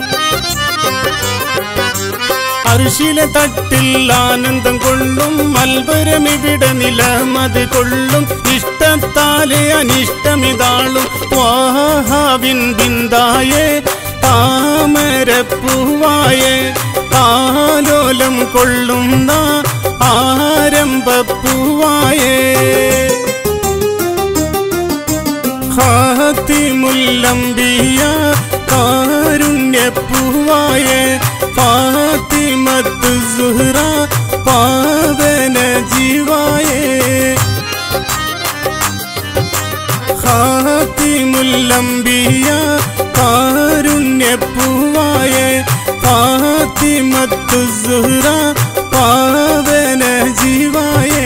[SPEAKER 1] അർഷിലെ തട്ടിൽ ആനന്ദം കൊള്ളും മൽവരമിവിടെ നിലമത് കൊള്ളും ഇഷ്ടത്താലെ അനിഷ്ടമിതാളും വാഹാവിൻ ബിന്ദായേ താമരപ്പൂവായേ താലോലം കൊള്ളുന്ന ആരംഭപ്പൂവായേ ഹാത്തിമുല്ലംബിയ കാരുണ്യപ്പൂവായേ ഫാത്തിമത്ത് സുഹ്റ പാവന ജീവായേ ഹാത്തിമുല്ലംബിയ കാരുണ്യപ്പൂവായേ ഫാത്തിമത്ത് സുഹ്റ പാവന ജീവായേ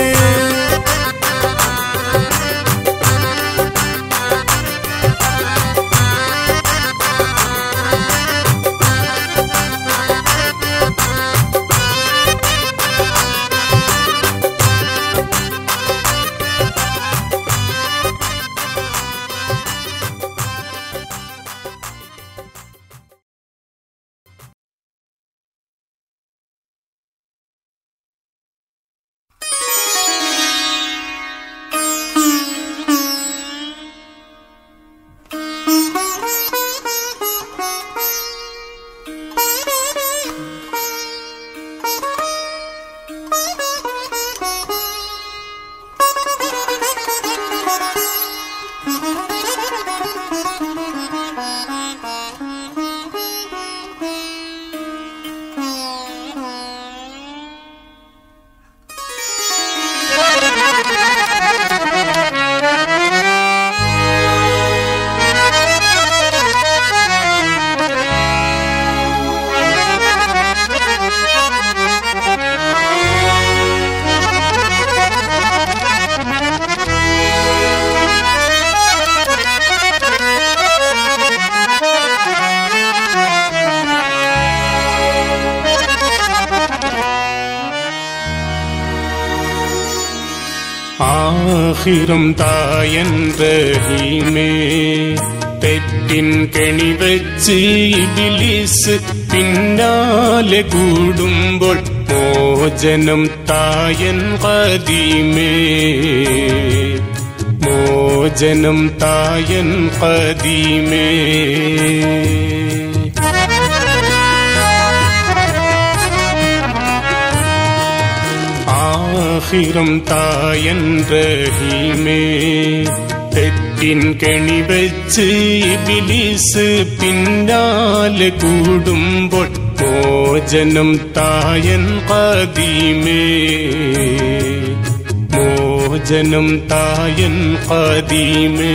[SPEAKER 1] ആഹിറും തായൻ റഹീമേ തെറ്റിൻ കെണി വെച്ച് ഇബിലിസ് പിന്നാലെ കൂടുമ്പോൾ മോചനം തായൻ കദീമേ മോചനം തായൻ കദീമേ ആഹിറും തായൻ റഹീമേ തെറ്റിൻ കെണി വെച്ച് ഇബിലിസ് പിന്നാലെ കൂടുമ്പോൾ മോചനം തായൻ കദീമേ മോചനം തായൻ കദീമേ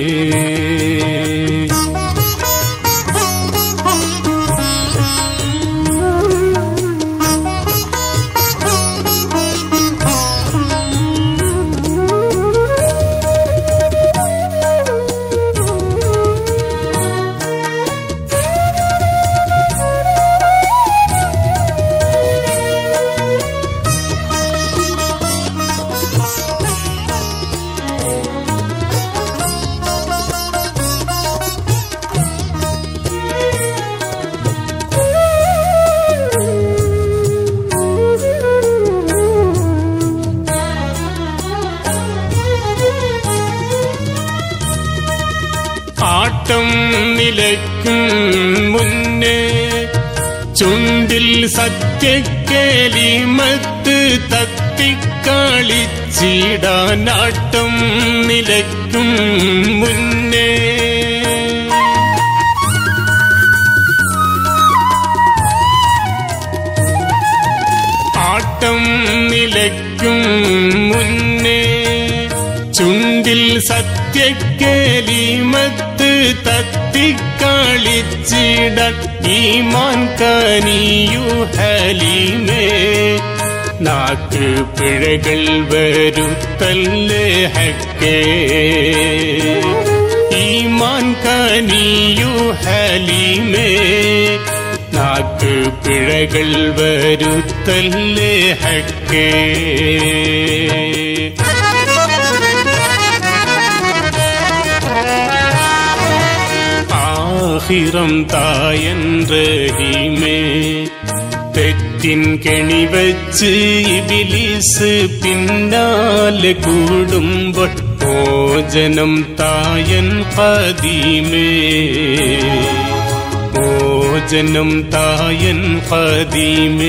[SPEAKER 1] ആട്ടം നിലയ്ക്കും മുന്നേ ചുണ്ടിൽ സത്യക്കേലിമത്ത് തത്തിക്കളിച്ചിടാനാട്ടം നിലയ്ക്കും മുന്നേ ആട്ടം നിലയ്ക്കും മുന്നേ ചുണ്ടിൽ സത്യക്കേലിമത്ത് തത്തിക്കളിച്ചിട ഈമാൻ കനിയു ഹലീമേ നാക്ക് പിഴകൾ വരുത്തല്ലേ ഹക്കേ ഈമാൻ കനിയു ഹലീമേ നാക്ക് പിഴകൾ വരുത്തല്ലേ ഹക്കേ ആഹിറം തായൻ റഹീമേ തെറ്റിൻ കെണി വച്ച് ഇബിലിസ് പിന്നാലെ കൂടുമ്പോൾ മോചനം തായൻ പതിമേ മോചനം തായൻ പതിമേ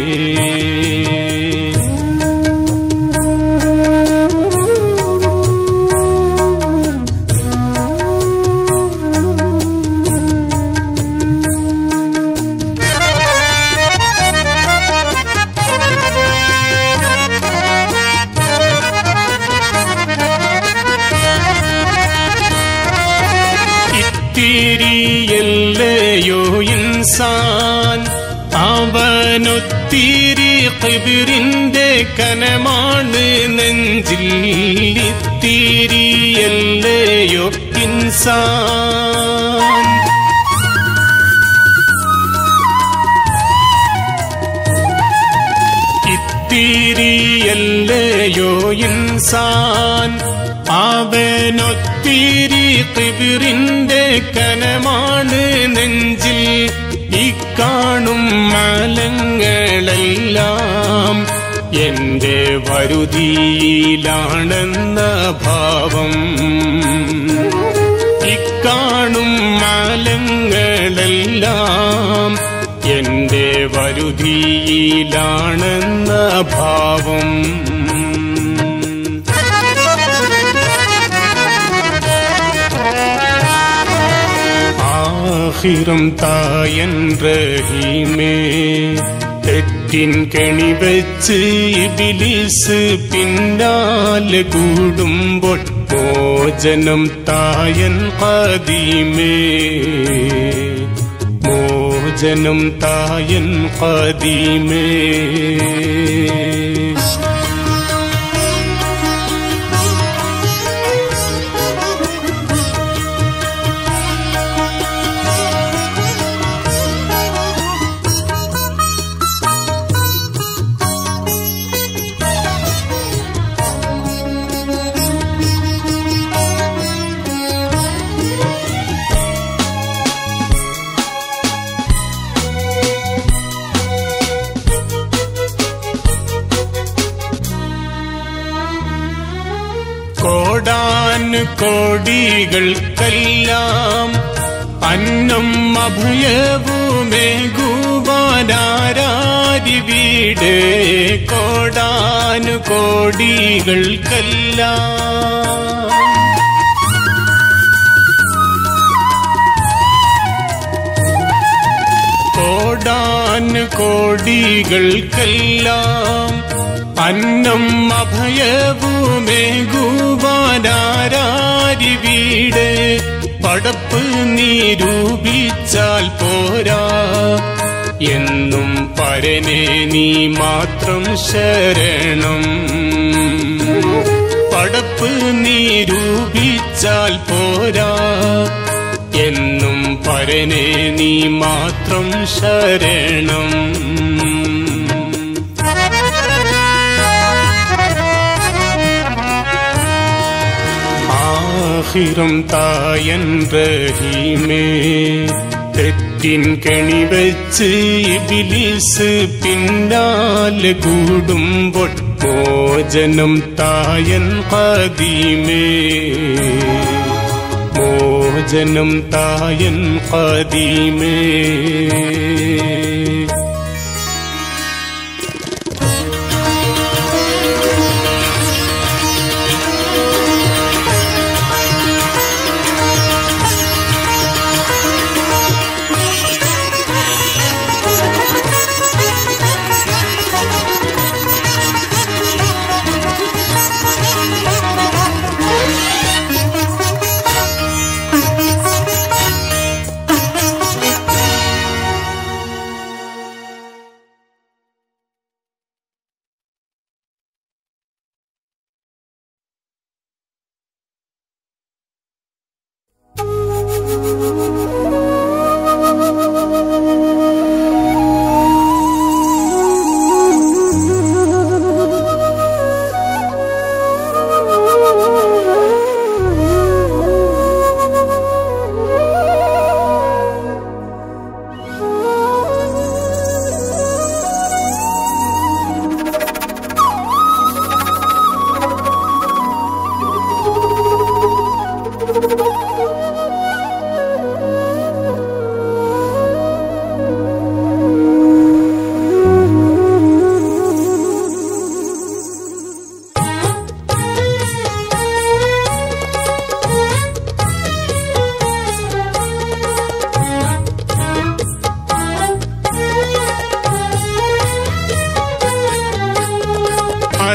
[SPEAKER 1] ഇത്തിരിയല്ലയോ ഇൻസാൻ അവനൊത്തിരി കിബിറിന്റെ കനമാണ് നെഞ്ചിൽ ഇത്തിരിയല്ലയോ ഇൻസാൻ ഇത്തിരിയല്ലയോ ഇൻസാൻ അവനൊത്തിരി കിബിറിന്റെ കനമാണ് നെഞ്ചിൽ ഇക്കാണും മലങ്ങളെല്ലാം എന്റെ വരുതിയിലാണെന്ന ഭാവം ഇക്കാണും മലങ്ങളെല്ലാം എന്റെ വരുതിയിലാണെന്ന ഭാവം ആഹിറം തായൻ റഹീമേ തെറ്റിൻ കെണി വെച്ച് ഇബിലിസ് പിന്നാലെ കൂടുമ്പോൾ മോചനം തായൻ കദീമേ മോചനം തായൻ കദീമേ കോടാനു കോടികൾക്കെല്ലാം അന്നം അഭയവുമേകുവാനാരാരി വീട് കോടാനു കോടികൾക്കെല്ലാം കോടാനു കോടികൾക്കെല്ലാം അന്നം അഭയവുമേകുവാനാരാരി വീട് പടപ്പ് നിരൂപിച്ചാൽ പോരാ എന്നും പരനെ നീ മാത്രം ശരണം പടപ്പ് നിരൂപിച്ചാൽ പോരാ എന്നും പരനെ നീ മാത്രം ശരണം ആഹിറം തായൻ റഹീമേ തെറ്റിൻ കെണി വെച്ച് ഇബിലിസ് പിന്നാലെ കൂടുമ്പോൾ മോചനം തായൻ കദീമേ മോചനം തായൻ കദീമേ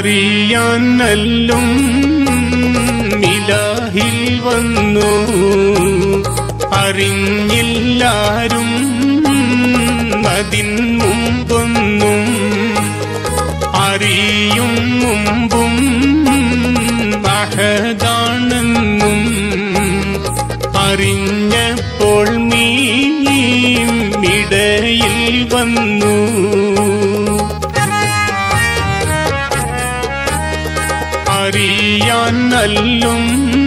[SPEAKER 1] അറിയാൻ നല്ലും ഇലാഹിൽ വന്നു അറിഞ്ഞില്ലാരും അതിൻ മുമ്പൊന്നും അറിയും മുമ്പും മഹതാണെന്നും അറിഞ്ഞപ്പോൾ നീ ഇടയിൽ വന്നു അറിയാൻ നല്ലും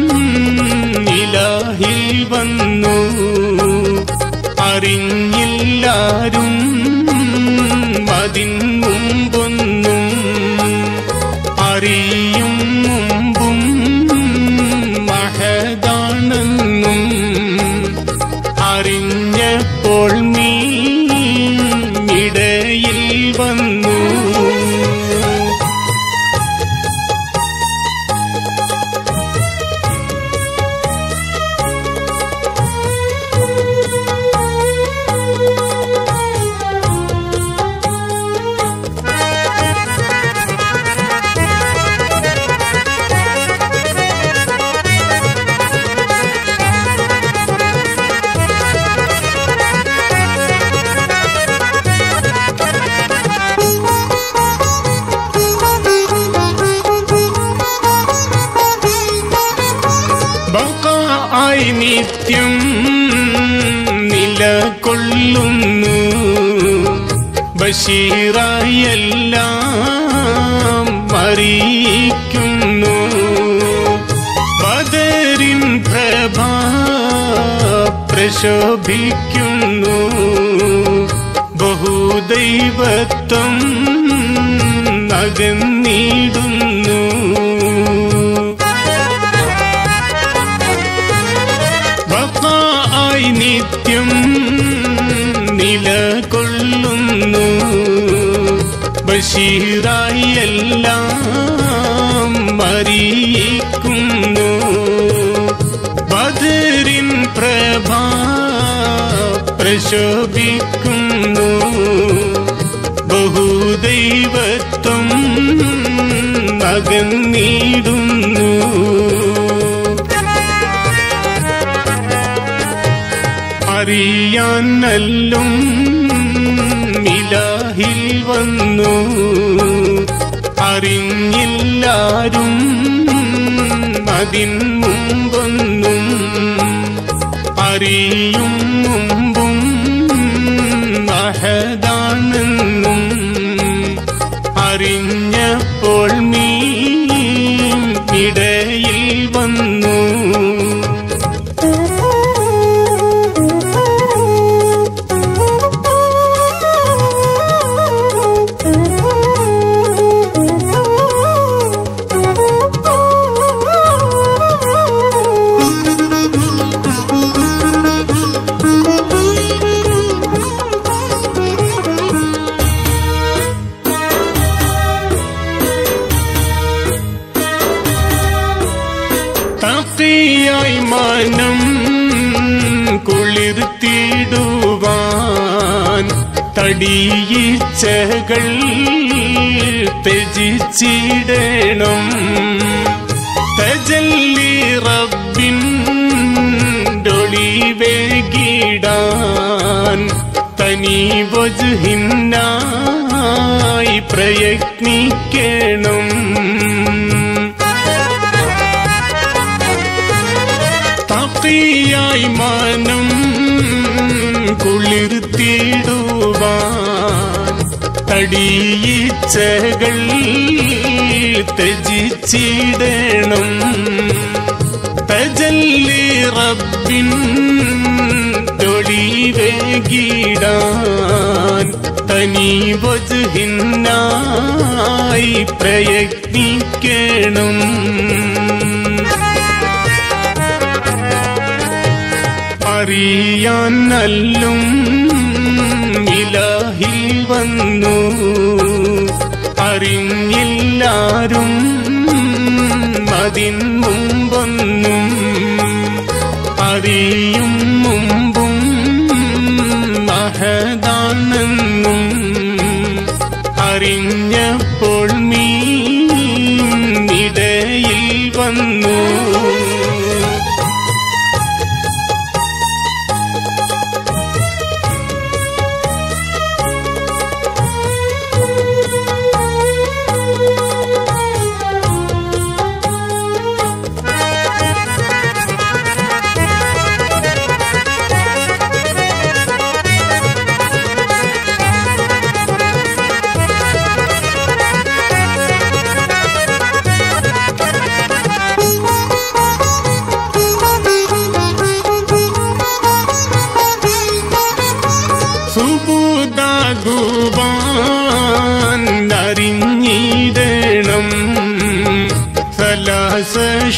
[SPEAKER 1] ഇലാഹിൽ വന്നു അറിഞ്ഞില്ലാരും അതിൻ മുമ്പൊന്നും അറിയും മുമ്പും മഹതാണെന്നും അറിഞ്ഞപ്പോൾ നീ ഇടയിൽ വന്നു ബക്കായി നിത്യം നിലകൊള്ളുന്നു ബഷീറായി എല്ലാം അറിയിക്കുന്നു ബദരിൻ പ്രഭ പ്രശോഭിക്കുന്നു ബഹുദൈവത്വം അകന്നിടുന്നു ബക്കായി നിത്യം നിലകൊള്ളുന്നു ബഷീറായി എല്ലാം അറിയിക്കുന്നു ബദരിൻ പ്രഭ പ്രശോഭിക്കുന്നു ബഹുദൈവത്വം അകന്നിടുന്നു അറിയാൻ നല്ലും ഇലാഹിൽ വന്നു അറിഞ്ഞില്ലാരും അതിൻ മുമ്പൊന്നും അറിയും മുമ്പും അഹദാണെന്നും അറിഞ്ഞപ്പോൾ നീ ഇടയിൽ വന്നു താത്തിയായി മാനം കുളിർത്തിടുവാൻ തടിയിച്ചകൾ ത്യജിച്ചിടണം തജല്ലി റബ്ബിൻ ഡൊളിവേകിടാൻ തനി വജുഹിന്നായി പ്രയത്നിക്കണം താക്കിയായി മാനം കുളിർത്തിടുവാൻ തടിയിച്ചകൾ ത്യജിച്ചിടണം തജല്ലി റബ്ബിൻ തൊടിവേകിടാൻ തനി വജുഹിന്നായി പ്രയത്നിക്കണം അറിയാൻ നല്ലും ഇലാഹിൽ വന്നു അറിഞ്ഞില്ലാരും അതിൻ മുമ്പൊന്നും അറിയും മുമ്പും മഹതാണെന്നും അറിഞ്ഞപ്പോൾ നീ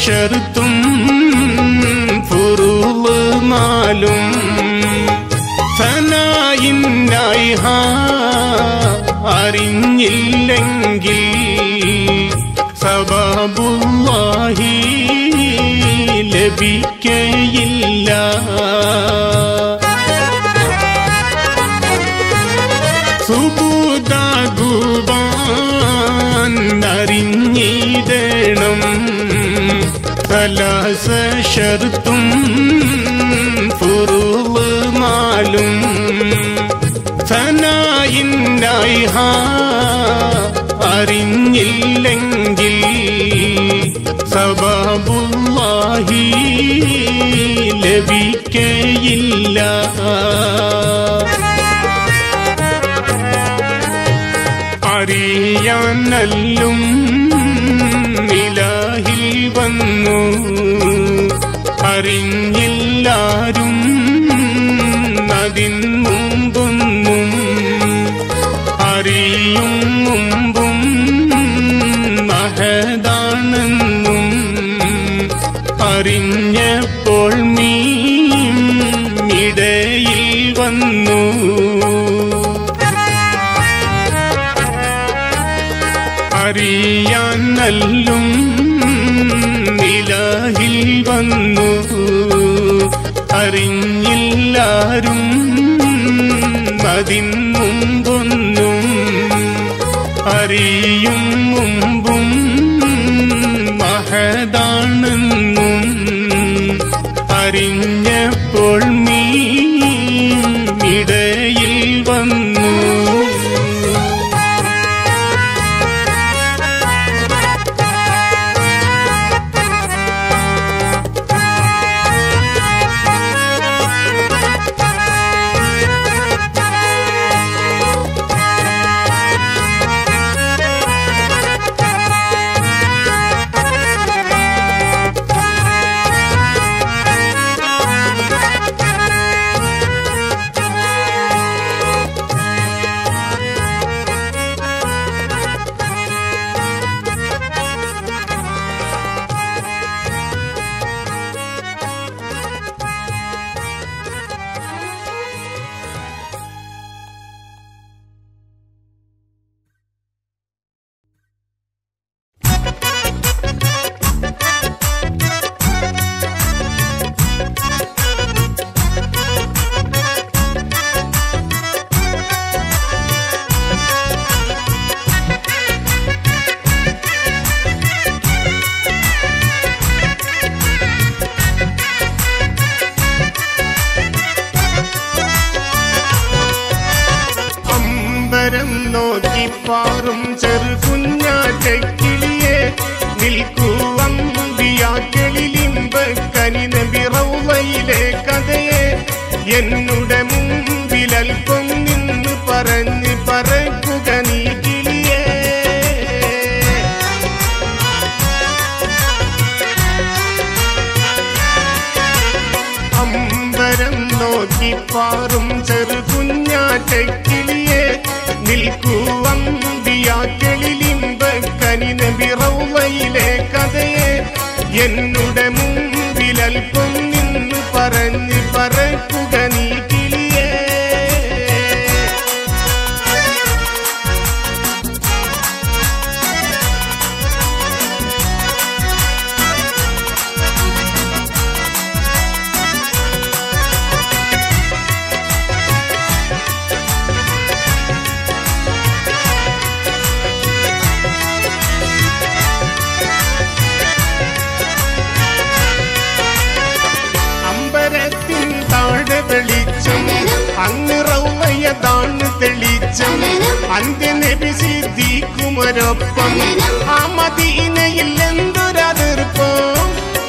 [SPEAKER 1] ഷർത്തും ഫുറുള് നാലും സനായിന്നായി ഹാ അറിഞ്ഞില്ലെങ്കിൽ സബാബുല്ലാഹി ലഭിക്കയില്ല സുബൂതാകുവാൻ അറിഞ്ഞിടണം കലാസ ഷർത്തും ഫുറുള് നാലും സനായിന്നായി ഹാ അറിഞ്ഞില്ലെങ്കിൽ സബാബുല്ലാഹി ലഭിക്കയില്ല അറിയാനല്ലും നിലാഹിൽ വന്നു അറിഞ്ഞില്ലാരും അതിൻ മുമ്പൊന്നും അറിയും മുമ്പും മഹതാണെന്നും അറിഞ്ഞപ്പോൾ നീ ഇടയിൽ വന്നു അറിയാൻ നല്ലും നിലാഹിൽ വന്നു അറിഞ്ഞില്ലാരും അതിൻ മുമ്പൊന്നും അറിയും മുമ്പും മഹതാണെന്നും അറിഞ്ഞപ്പോൾ നീ ഇടയിൽ വന്നു അമ്പരം നോക്കി പാറും ചെറു കുഞ്ഞാറ്റക്കിളിയെ നിൽക്കുവമ്പിയാക്കളിലിമ്പ കനി നബിറൗവയിലെ കഥയെ എന്നുടെ മുമ്പിൽ അല്പം നിന്ന് പറഞ്ഞ് പറക്കുക നീ കിളിയേ അമ്പരം നോക്കി പാറും ചെറു കുഞ്ഞാറ്റക്കിളിയെ നിൽക്കുവമ്പിയാക്കളിലിമ്പ കനി നബിറൗവയിലെ കഥയെ എന്നുടെ മുമ്പിൽ അല്പം നിന്ന് പറഞ്ഞ് പറക്കുക നീ കിളിയേ അമ്പരത്തിൻ താഴെ വെളിച്ചം അങ്ങ് റൗവയതാണ് തെളിച്ചം അന്ത്യനബി സിദ്ദീഖുമരൊപ്പം ആ മദീനയിൽ എന്തൊരതിർപ്പം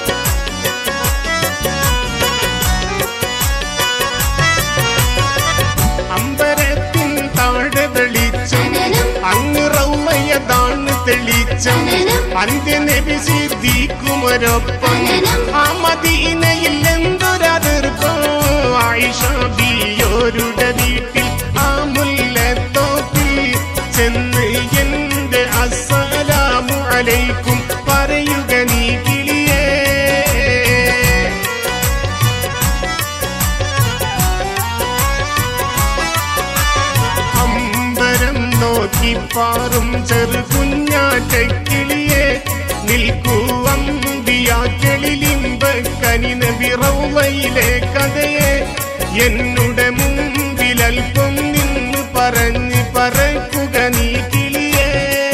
[SPEAKER 1] അമ്പരത്തിൻ താഴെ വെളിച്ചം അങ്ങ് റൗവയതാണ് തെളിച്ചം അന്ത്യനബി സിദ്ദീഖുമരൊപ്പം ആ മദീനയിൽ എന്തൊരതിർപ്പം ആയിഷ ബിയോരുടെ വീട്ടിൽ ആ മുല്ലത്തോപ്പിൽ ചെന്ന് എന്റെ അസ്സലാമു അലൈക്കും പറയുക നീ കിളിയേ നോക്കിപ്പാറും ചെറു കുഞ്ഞാറ്റക്കിളിയെ നിൽക്കൂ അമ്പിയാക്കളിലിമ്പ കനിന വിറവയിലെ കഥയെ എന്നുടെ മുമ്പിൽ അല്പം നിന്ന് പറഞ്ഞ് പറക്കുക നീ കിളിയേ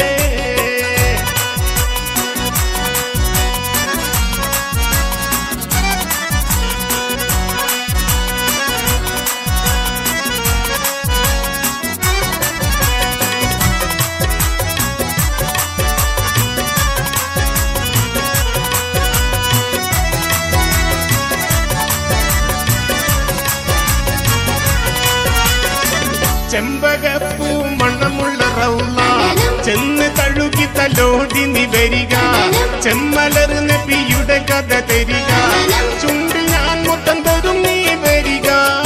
[SPEAKER 1] ചെമ്പകപ്പൂ മണമുള്ള റൗള ചെന്ന് തഴുകി തലോടി നീ വരിക ചെമ്മലർ നബിയുടെ കഥ തരിക ചുണ്ടി ഞാൻ മുത്തം തരും നീ വരിക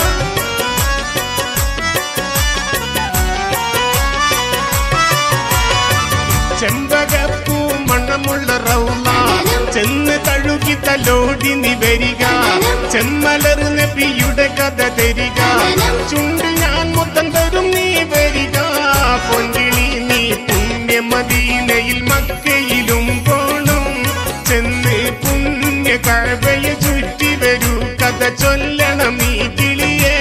[SPEAKER 1] ചെമ്പകപ്പൂ മണമുള്ള റൗള ചെന്ന് തഴുകി തലോടി നീ വരിക ചെമ്മലർ നബിയുടെ കഥ തരിക ചുണ്ട് ഞാൻ മുത്തം തരും നീ വരിക പൊങ്കിളി നീ പുണ്യമദീനയിൽ മക്കയിലും പോണം ചെന്ന് പുണ്യ കഴവയെ ചുറ്റി വരൂ കഥ ചൊല്ലണം നീ കിളിയേ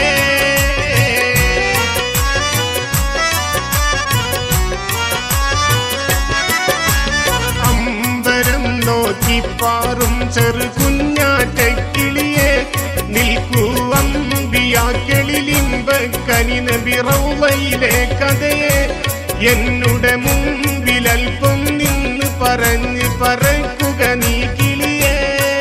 [SPEAKER 1] അമ്പരം നോക്കിപ്പാറും ചെറു കുഞ്ഞാറ്റക്കിളിയെ നിൽക്കൂ അമ്പിയാക്കളിലിമ്പ കനിന വിറവയിലെ കഥയെ എന്നുടെ മുമ്പിൽ അല്പം നിന്ന് പറഞ്ഞ് പറക്കുക നീ കിളിയേ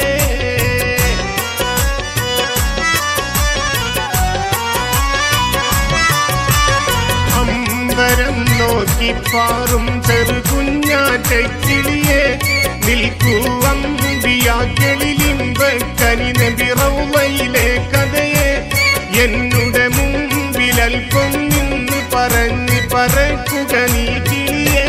[SPEAKER 1] അമ്പരം നോക്കിപ്പാറും ചെറു കുഞ്ഞാറ്റക്കിളിയെ നിൽക്കൂ അമ്പിയാക്കളിലിമ്പ കനിന വിറവയിലെ കഥയെ എന്നുടെ മുമ്പിൽ അല്പം നിന്ന് പറഞ്ഞ് പറക്കുക നീ കിളിയേ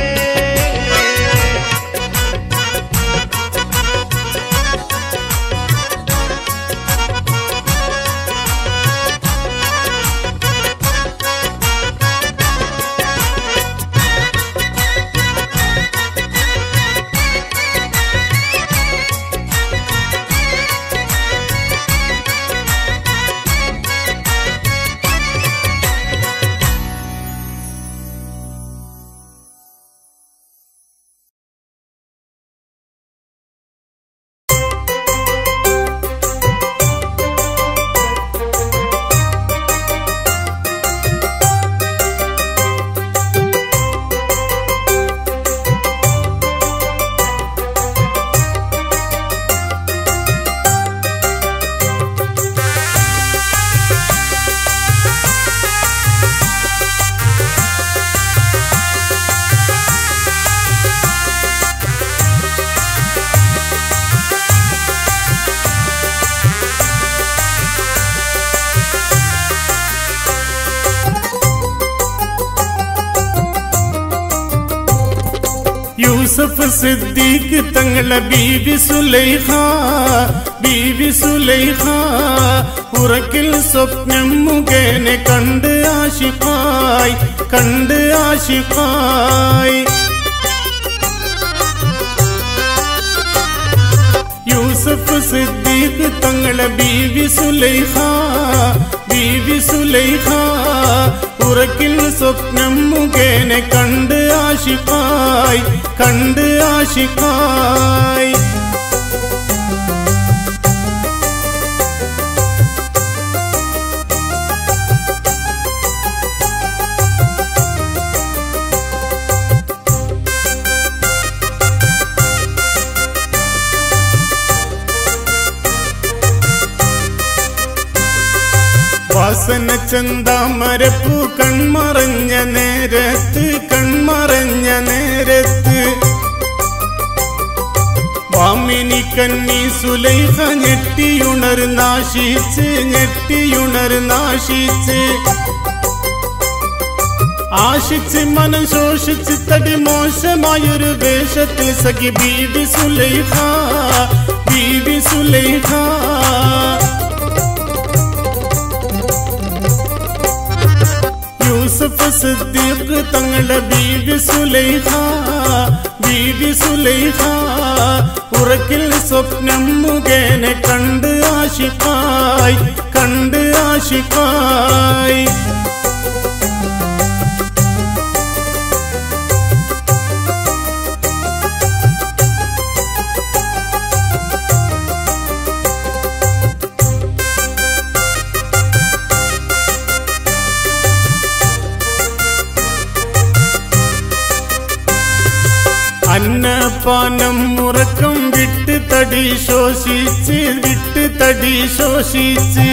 [SPEAKER 1] യൂസഫ് സിദ്ദീഖ് തങ്ങളെ ബീവി സുലൈഖ ബീവി സുലൈഖ ഉറക്കിൽ സ്വപ്നം മുഖേന കണ്ട് ആശിഖായി കണ്ട് ആശിഖായി യൂസഫ് സിദ്ദീഖ് തങ്ങളെ ബീവി സുലൈഖ ബീവി സുലൈഖ ഉറക്കിൽ സ്വപ്നം മുഖേന കണ്ട് ആശിഖായി കണ്ട് ആശിഖായി വാസന ചന്താമരപ്പൂ കൺമറഞ്ഞ നേരത്ത് കൺമറഞ്ഞ നേരത്ത് വാമിനി കന്നി സുലൈഖ ഞെട്ടിയുണർന്നാശിച്ച് ഞെട്ടിയുണർന്നാശിച്ച് ആശിച്ച് മനം ശോഷിച്ച് തടി മോശമായൊരു വേഷത്തിൽ സഖി ബീവി സുലൈഖ ബീവി സുലൈഖ യൂസഫ് സിദ്ദീഖ് തങ്ങളുടെ ബീവി ബീവി സുലൈഹ ബീവി സുലൈഹ ഉറക്കിൽ സ്വപ്നം മുഖേന കണ്ട് ആശിക്കായി കണ്ട് ആശിക്കായി അന്നപാനം ഉറക്കം വിട്ട് തടി ശോഷിച്ച് വിട്ട് തടി ശോഷിച്ച്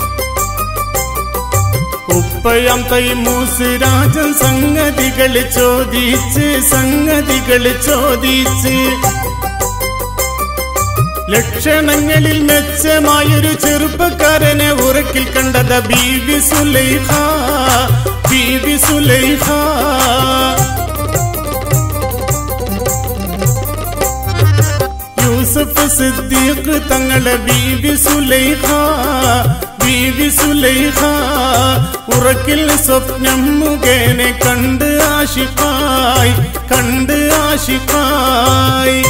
[SPEAKER 1] ഉപ്പയാം തൈമൂസ് രാജൻ സംഗതികൾ ചോദിച്ച് സംഗതികൾ ചോദിച്ച് ലക്ഷണങ്ങളിൽ മെച്ചമായൊരു ചെറുപ്പക്കാരനെ ഉറക്കിൽ കണ്ടത ബീവി സുലൈഹ ബീവി സുലൈഹ യൂസഫ് സിദ്ദീഖ് തങ്ങളെ ബീവി സുലൈഹ ബീവി സുലൈഹ ഉറക്കിൽ സ്വപ്നം മുഖേന കണ്ട് ആശിക്കായി കണ്ട് ആശിക്കായി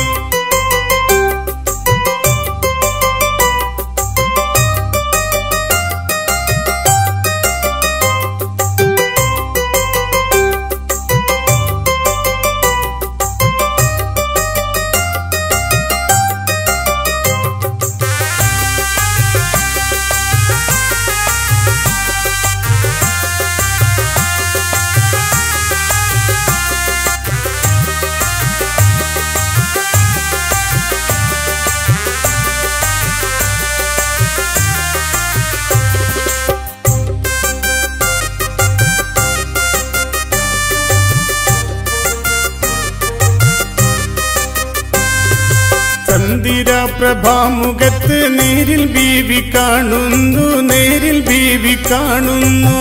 [SPEAKER 1] ചന്ദിര പ്രഭാമുഖത്ത് നേരിൽ ബീവി കാണുന്നു നേരിൽ ബീവി കാണുന്നു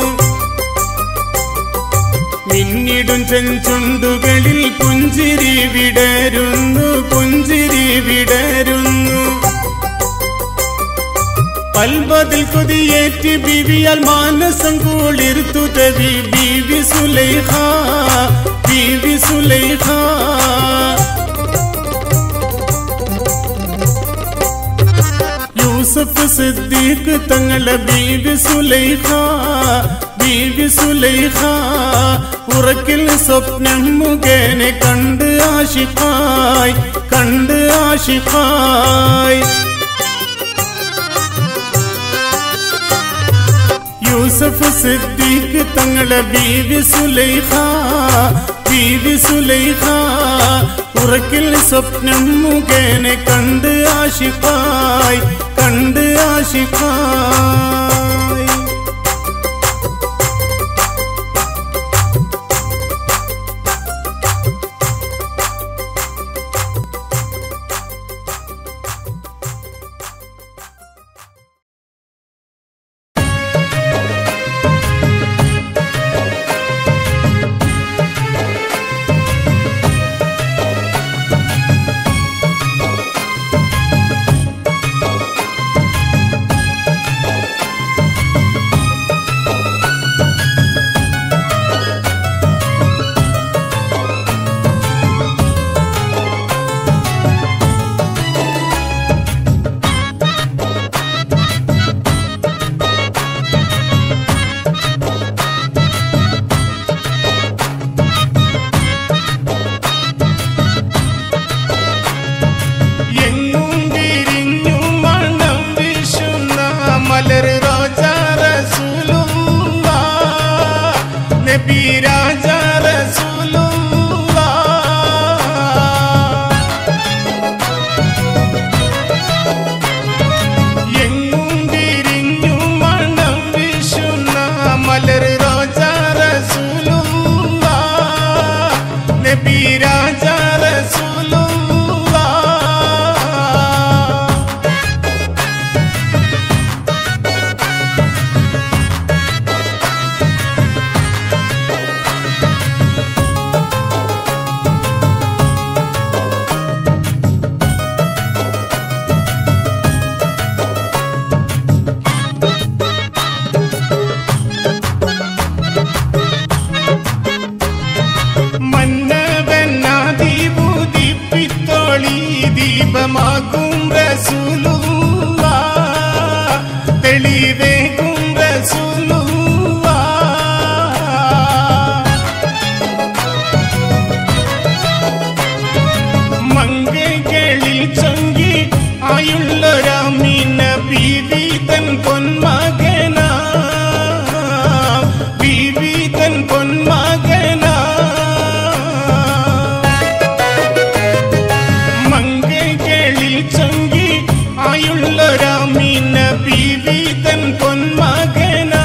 [SPEAKER 1] മിന്നിടും ചെഞ്ചുണ്ടുകളിൽ പുഞ്ചിരി വിടരുന്നു പുഞ്ചിരി വിടരുന്നു പൽബതിൽ കൊതിയേറ്റ് ബീവിയാൽ മാനസം കൂളിർത്തു തവി ബീവി സുലൈഹ ബീവി സുലൈഹ യൂസഫ് സിദ്ദീഖ് തങ്ങളെ ബീവി സുലൈഖ ബീവി സുലൈഖ ഉറക്കിൽ സ്വപ്നം മുഖേന കണ്ട് ആശിക്കായി കണ്ട് ആശിക്കായി യൂസഫ് സിദ്ദീഖ് തങ്ങളെ ബീവി സുലൈഖ ബീവി സുലൈഖ ഉറക്കിൽ സ്വപ്നം മുഖേന കണ്ട് ആശിക്കായി കണ്ട് ആശിക്കായി തൻ പൊന്മകനാ ബീവി തൻ പൊന്മകനാ മങ്കകളിൽ ചൊങ്കി ആയുള്ളൊരാമീന ബീവി തൻ പൊന്മകനാ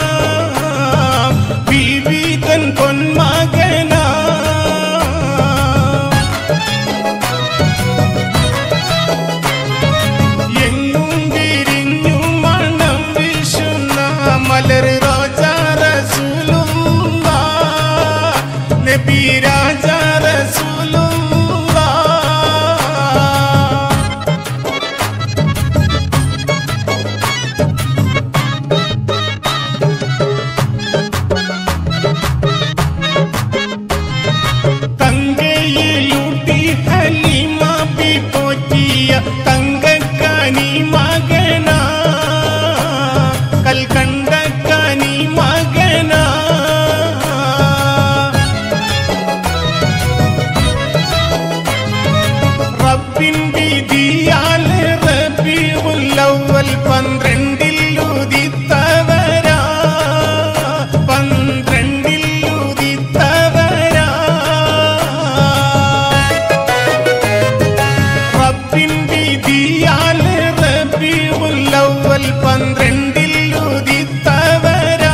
[SPEAKER 1] ബീവി തൻ പൊന്മകനാ എങ്ങും വിരിഞ്ഞു മണം വീശുന്ന മലർ റോജാ റസൂലുള്ളാ നബി രാജാ റസൂലുള്ളാ തങ്കയിലൂട്ടി ഹലീമ ബി പോറ്റിയ തങ്കക്കാനി മകനാ കൽക്കണ്ടക്കാനി മകനാ റബ്ബിൻ വിധിയാൽ റബിഉല്ലവൽ പന്ത്രണ്ടിൽ ഉദിത്തവരാ പന്ത്രണ്ടിൽ ഉദിത്തവരാ റബ്ബിൻ വിധിയാൽ റബിഉല്ലവൽ പന്ത്രണ്ടിൽ ഉദിത്തവരാ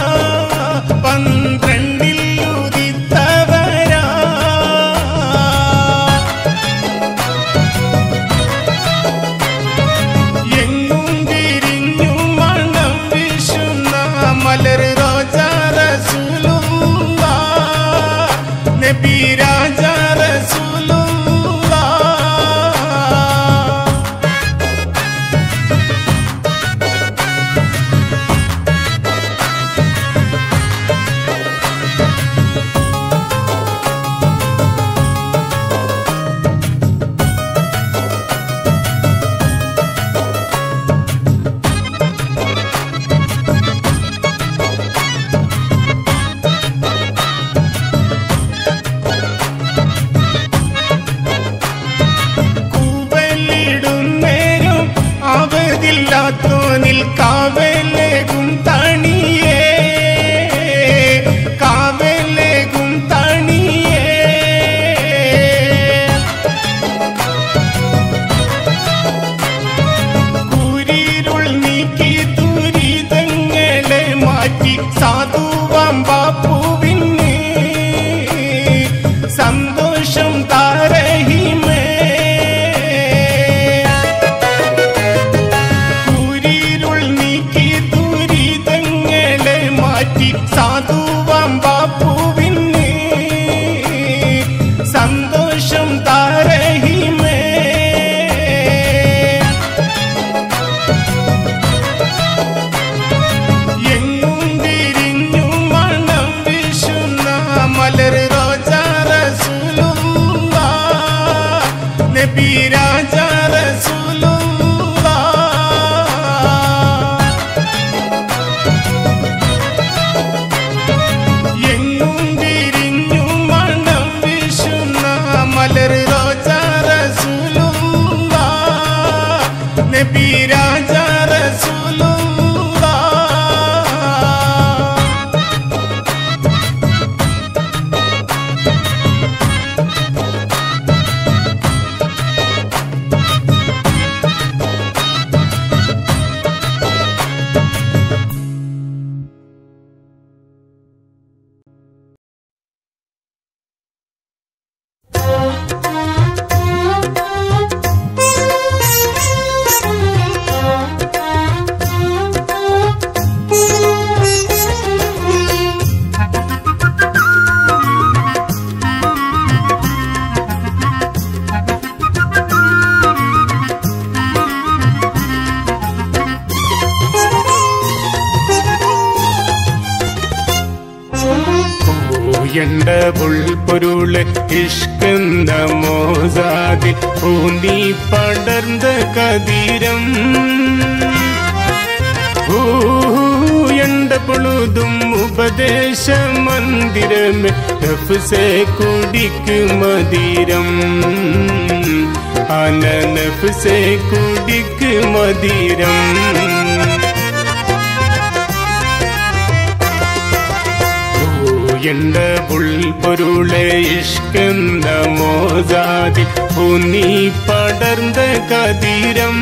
[SPEAKER 1] പന്ത്രണ്ടിൽ ഉദിത്തവരാ എങ്ങും വിരിഞ്ഞു മണം വീശുന്ന മലർ റോജാ റസൂലുള്ളാ നബി രാജാ റസൂലുള്ളാ കൂവലിടുന്നേരും അവതില്ലാത്തോനിൽ കാവലേകും തണിയേ കാവലേകും തണിയേ കൂരിരുൾ നീക്കി ദുരിതങ്ങളെ മാറ്റി സാധുവാം ബാപ്പുവിന് സന്തോഷം താരഹിമേ കൂരിരുൾ നീക്കി ദുരിതങ്ങളെ മാറ്റി സാധുവാം ബാപ്പുവിന് സന്തോഷം താരഹിമേ എങ്ങും വിരിഞ്ഞു മണം വീശുന്ന മലർ റോജാ റസൂലുള്ളാ നബി രാജാ റസൂലുള്ളാ എങ്ങും വിരിഞ്ഞു മണം വീശുന്ന മലർ റോജാ റസൂലുള്ളാ നബി രാജാ റസൂലുള്ളാ എണ്ട പുൽപ്പൊരുള് ഇഷ്കന്ത മോസാതി ഊന്നി പടർന്ന കതിരം എണ്ട പൊഴുതും ഉപദേശ മന്ദിരമേ നഫ്സെ കുടിക്ക് മതിരം ആന നഫ്സെ കുടിക്ക് മതിരം എണ്ട ഉൾപൊരുളെ ഇഷ്കെന്ന മോജാതി ഊന്നി പടർന്ന കതിരം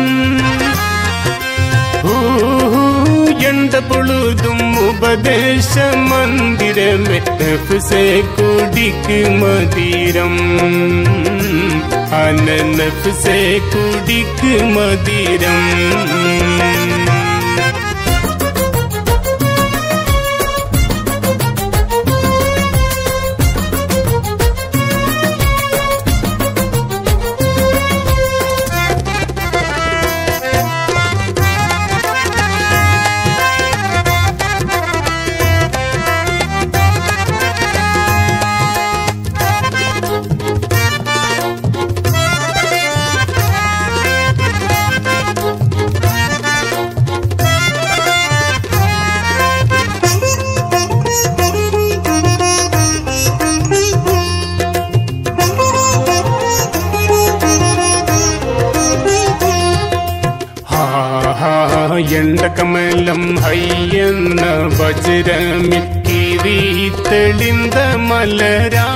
[SPEAKER 1] ഊ, എണ്ട പൊഴുതും ഉപദേശ മന്ദിരമേ നഫ്സെ കുടിക്ക് മതിരം അന നഫ്സെ കുടിക്ക് മതിരം എണ്ടകമലം ഹയ്യെന്ന വജ്രമി കിരീ തെളിந்த മലരാ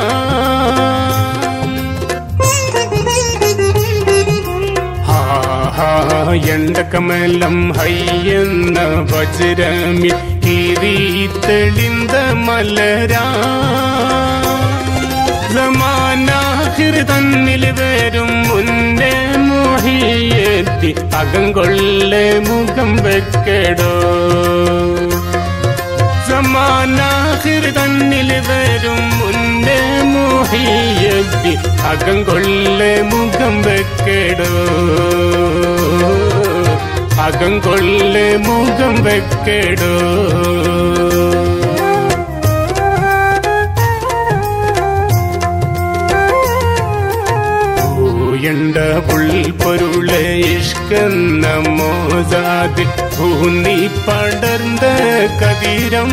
[SPEAKER 1] എണ്ടകമലം ഹയ്യെന്ന വജ്രമി കിരീ തെളിந்த മലരാ സമാനാഹിർ തന്നിൽ വരും മുന്നേ മോഹിയെത്തി അകങ്കൊള്ളെ മുഖം വെക്കടോ സമാനാഹിർ തന്നിൽ വരും മുന്നേ മോഹിയെത്തി അകങ്കൊള്ളെ മുഖം വെക്കടോ അകങ്കൊള്ളെ മുഖം വെക്കടോ എണ്ട ഉൾപൊരുളെ ഇഷ്കന്ന മോജാതി ഊന്നി പടർന്ന കതിരം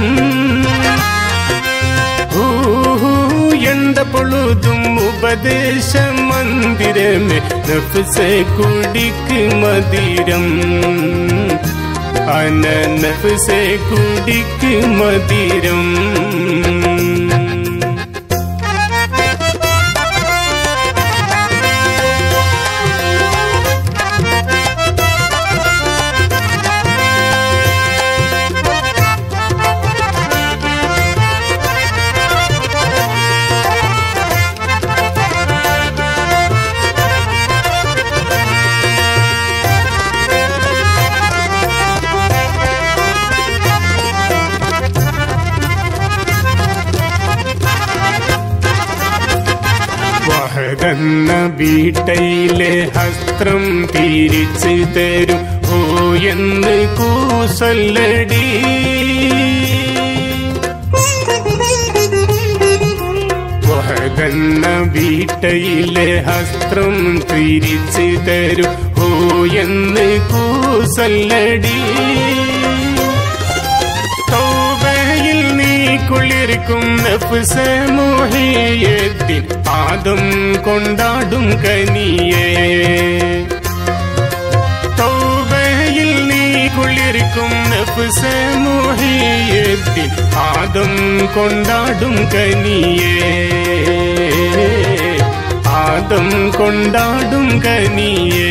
[SPEAKER 1] ഊ, എണ്ട പൊഴുതും ഉപദേശ മന്ദിരമേ നഫ്സെ കുടിക്ക് മതിരം അന നഫ്സെ കുടിക്ക് മതിരം വഹദന്ന വീട്ടയിലെ ഹസ്ത്രം തിരിച്ചു തരും ഓ എന്ന് കൂസല്ലടി വഹദന്ന വീട്ടയിലെ ഹസ്ത്രം തിരിച്ചു തരും ഓ എന്ന് കൂസല്ലടി തൗബയിൽ നീ കുളിർക്കും നഫ്സ മോഹിയത്തിൻ പാദം കൊണ്ടാടും കനിയേ തൗബയിൽ നീ കുളിർക്കും നഫ്സ മോഹിയത്തിൻ പാദം കൊണ്ടാടും കനിയേ പാദം കൊണ്ടാടും കനിയേ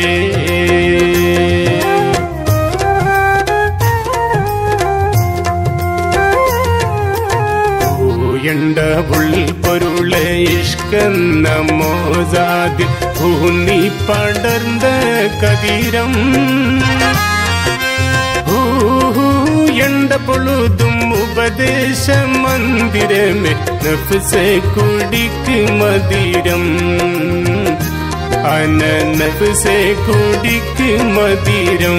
[SPEAKER 1] എണ്ട ഉൾപൊരുളെ ഇഷ്കന്ന മോജാതി ഊന്നി പടർന്ന കതിരം ഊ, എണ്ട പൊഴുതും ഉപദേശ മന്ദിരമേ നഫ്സെ കുടിക്ക് മതിരം അന നഫ്സെ കുടിക്ക് മതിരം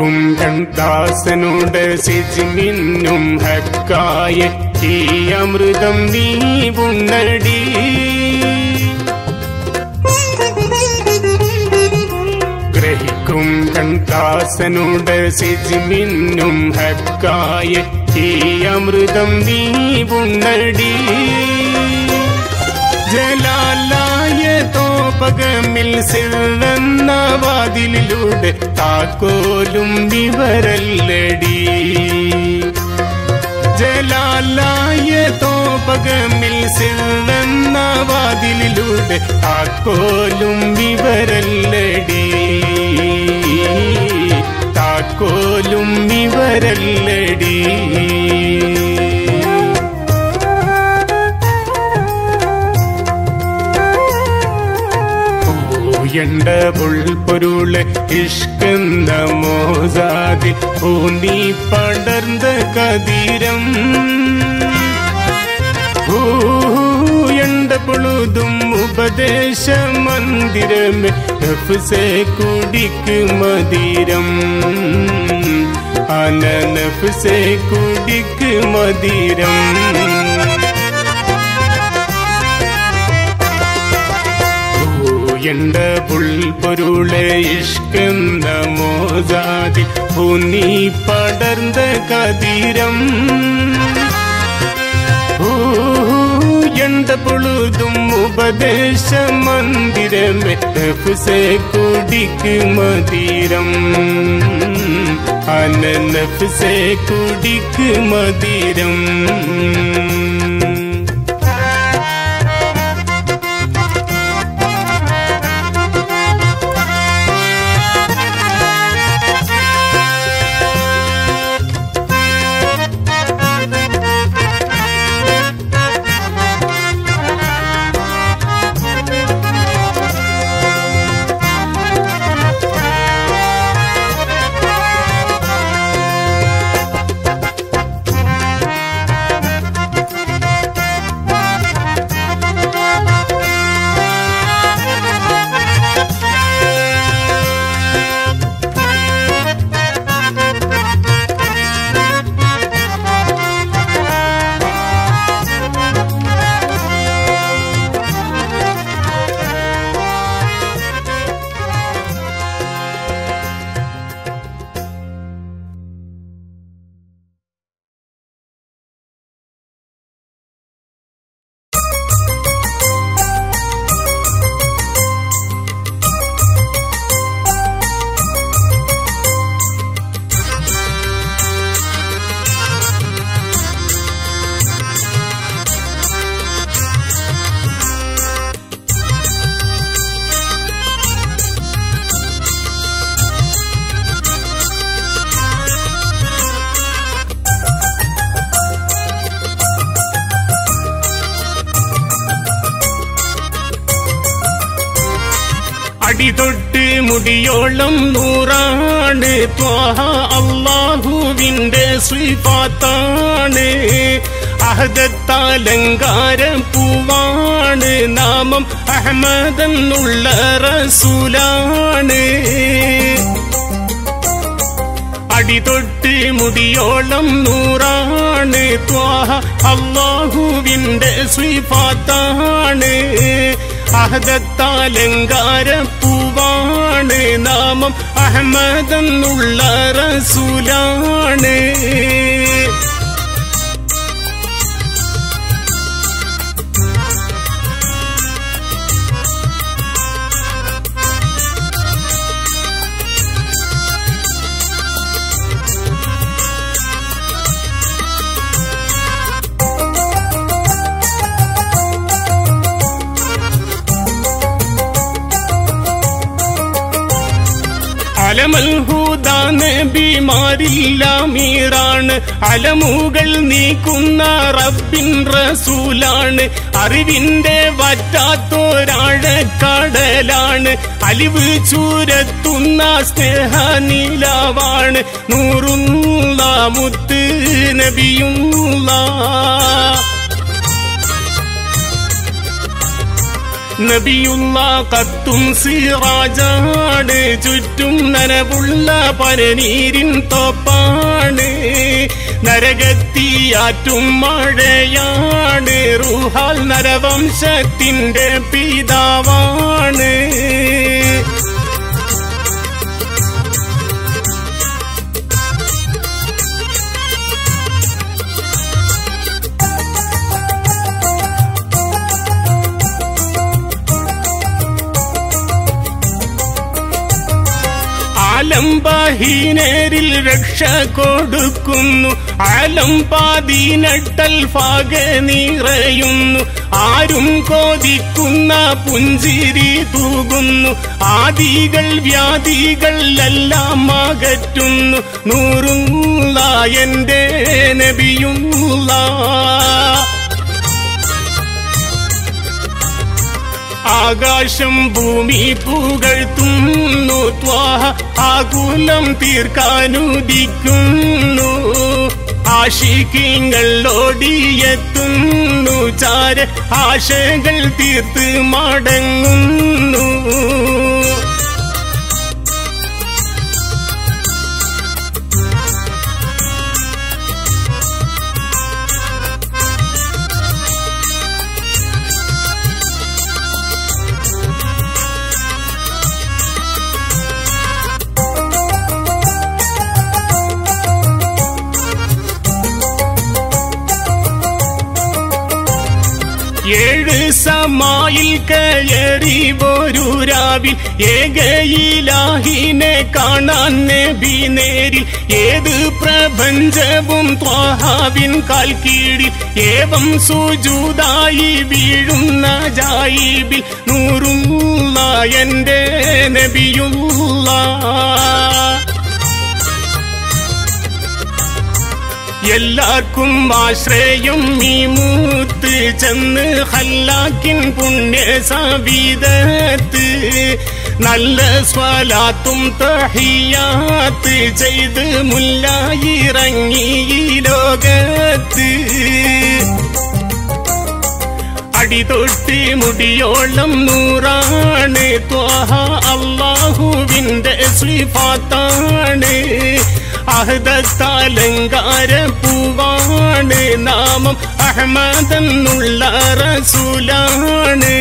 [SPEAKER 1] ഗ്രഹിക്കും കൺദാസനോട് സിജ്മിന്നും ഹക്കായ ഈ അമൃതം നീ ഉണ്ണടി ഗ്രഹിക്കും കൺദാസനോട് സിജ്മിന്നും ഹക്കായ ഈ അമൃതം നീ ഉണ്ണടി ജലാലായ തോപകമിൽ സിറന്ന വാതിലിലൂടെ താക്കോലും വിവരല്ലടി ജലാലായ തോപകമിൽ സിറന്ന വാതിലിലൂടെ താക്കോലും വിവരല്ലടി താക്കോലും വിവരല്ലടി എണ്ട പുൾപ്പൊരുള് ഇഷ്കന്ത മോസാതി ഊന്നി പടർന്ന കതിരം എണ്ട പൊഴുതും ഉപദേശ മന്ദിരമേ നഫ്സെ കുടിക്ക് മതിരം അന നഫ്സെ കുടിക്ക് മതിരം എണ്ട പുൾപ്പൊരുളെ ഇഷ്കെന്ന മോസാതി ഭൂനി പടർന്ന കതിരം എണ്ട പൊഴുതും ഉപദേശ മന്ദിരമേ നഫ്സെ കുടിക്ക് മതിരം അന നഫ്സെ കുടിക്ക് മതിരം അടിതൊട്ട് മുടിയോളം നൂറാണ് ത്വാഹ അള്ളാഹുവിന്റെ ശ്രീപാത്താണ് അഹദത്താലങ്കാര പൂവാണ് നാമം അഹമ്മദെന്നുള്ള റസൂലാണ് അടിതൊട്ട് മുടിയോളം നൂറാണ് ത്വാഹ അള്ളാഹുവിന്റെ ശ്രീപാത്താണ് അഹദത്താലങ്കാര പൂവാണ് നാമം അഹമ്മദെന്നുള്ള റസൂലാണ് അലമൽഹൂദാണ് ബിമാരില്ല മീറാണ് അലമുകൾ നീക്കുന്ന റബ്ബിൻ റസൂലാണ് അറിവിന്റെ വറ്റാത്തോരാഴക്കടലാണ് അലിവ് ചൂരത്തുന്ന സ്നേഹനിലവാണ് നൂറുള്ള മുത്ത് നബിയുള്ള നബിയുള്ള കത്തും സിറാജാണ് ചുറ്റും നനവുള്ള പരനീരിൻ തോപ്പാണ് നരകത്തിയാറ്റും മഴയാണ് റുഹാൽ നരവംശത്തിന്റെ പിതാവാണ് ആലംബഹീനരിൽ രക്ഷ കൊടുക്കുന്നു ആലംപാതിനട്ടൽ ഫാഗ നിറയുന്നു ആരും കോതിക്കുന്ന പുഞ്ചിരി തൂകുന്നു ആദികൾ വ്യാധികൾ എല്ലാം അകറ്റുന്നു നൂറുള്ള എന്റെ നബിയുള്ള ആകാശം ഭൂമി പുകഴ്ത്തുന്നു ത്വാഹ ആകുലം തീർക്കാനുദിക്കുന്നു ആശിക്കിങ്ങൾ ഓടിയെത്തുന്നു ചാര ആശകൾ തീർത്ത് മടങ്ങുന്നു ഏഴ് സമായിൽ കയറി ഒരു രാവിൽ ഏകയിലാഹിനെ കാണാൻ നബി നേരിൽ ഏത് പ്രപഞ്ചവും ത്വാഹാവിൻ കാൽ കീഴിൽ ഏവം സുജൂതായി വീഴുന്ന ജായിബിൽ നൂറുള്ള എന്റെ നബിയുള്ള എല്ലാവർക്കും ആശ്രയം ഈ മൂത്ത് ചെന്ന് ഹല്ലാക്കിൻ പുണ്യ സവിധത്ത് നല്ല സ്വലാത്തും തഹിയാത്ത് ചെയ്ത് മുല്ലായിറങ്ങി ഈ ലോകത്ത് അടിതൊട്ട് മുടിയോളം നൂറാണ് ത്വാഹ അള്ളാഹുവിന്റെ ശ്രീഫാത്താണ് അഹദത്താലങ്കാര പൂവാണ് നാമം അഹമ്മദെന്നുള്ള റസൂലാണ്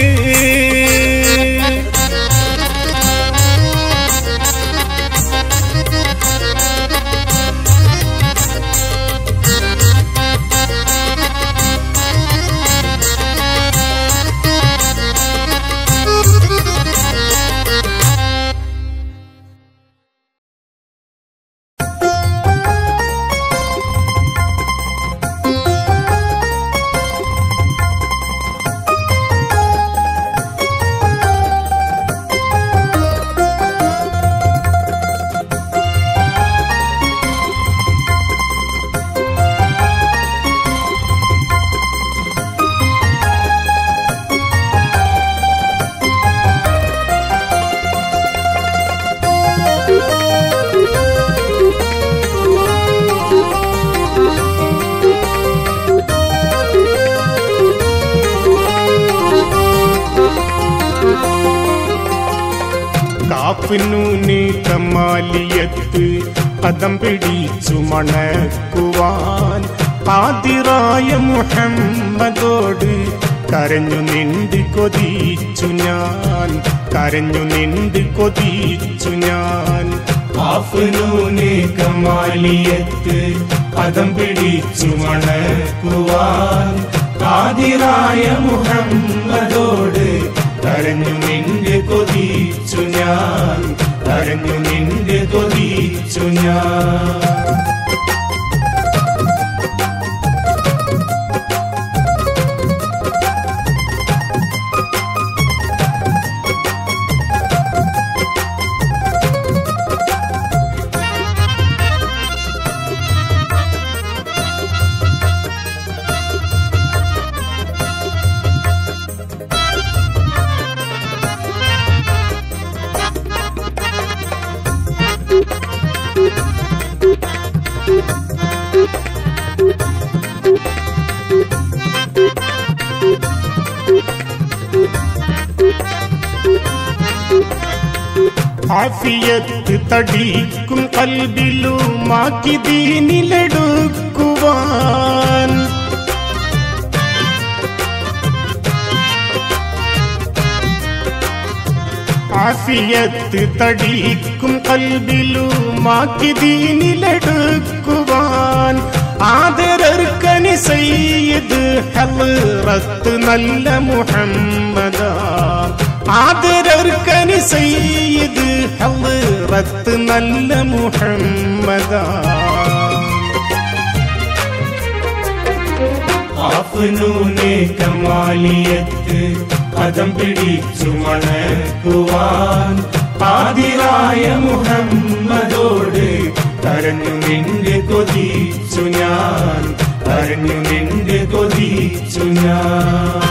[SPEAKER 1] കാപ്പിനൂന് കമാലിയത്ത് പദം പിടിച്ചു മണക്കുവാൻ ആതിറായ മുഹമ്മദോട് കരഞ്ഞു നിണ്ട് കൊതിച്ചു ഞാൻ കരഞ്ഞു നിണ്ട് കൊതിച്ചു ഞാൻ
[SPEAKER 2] ആഫ്നൂന് കമാലിയത്ത് പദം പിടിച്ചു മണക്കുവാൻ ആദിറായ മുഹമ്മദോട് കരഞ്ഞു നിന്റെ കൊതിച്ചു ഞാൻ കരഞ്ഞു നിന്റെ കൊതിച്ചു ഞാൻ
[SPEAKER 1] ആഫിയത്ത് തടിക്കും കൽബിലുമാക്കി ദീനിലെടുക്കുവാൻ ആഫിയത്ത് തടിക്കും കൽബിലുമാക്കി ദീനിലെടുക്കുവാൻ ആദരർക്കനി സയ്യിദ് ഹലറത്ത് നല്ല മുഹമ്മദ ആദരർക്കനി സയ്യിദ് ഹലറത്ത് നല്ല മുഹമ്മദ
[SPEAKER 2] ആഫ്നൂനെ കമാലിയത്ത് പദം പിടിച്ചു മണക്കുവാൻ ആദിരായ മുഹമ്മദോട് കരഞ്ഞു നിന്റെ കൊതിച്ചു ഞാൻ കരഞ്ഞു നിന്റെ കൊതിച്ചു ഞാൻ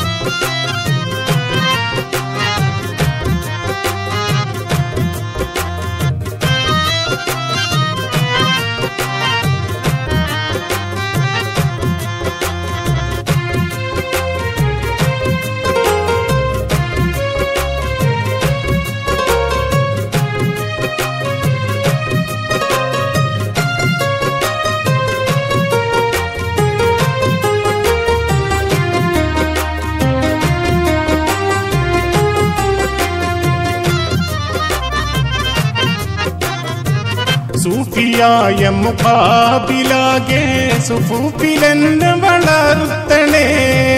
[SPEAKER 1] സൂഫിയായ മുഖാബിലാകെ സുഫൂഫിലെന്നെ വളർത്തണേ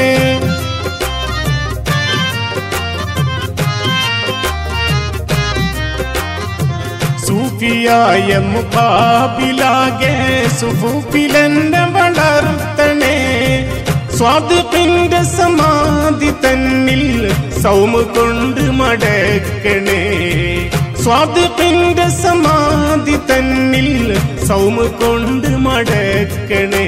[SPEAKER 1] സൂഫിയായ മുഖാബിലാകെ സുഫൂഫിലെന്നെ വളർത്തണേ സ്വാദുപ്പിന്റെ സമാധി തന്നിൽ സൗമ് കൊണ്ട് മടക്കണേ സ്വാദുപ്പിന്റെ സമാധി തന്നിൽ സൗമ് കൊണ്ട് മടക്കണേ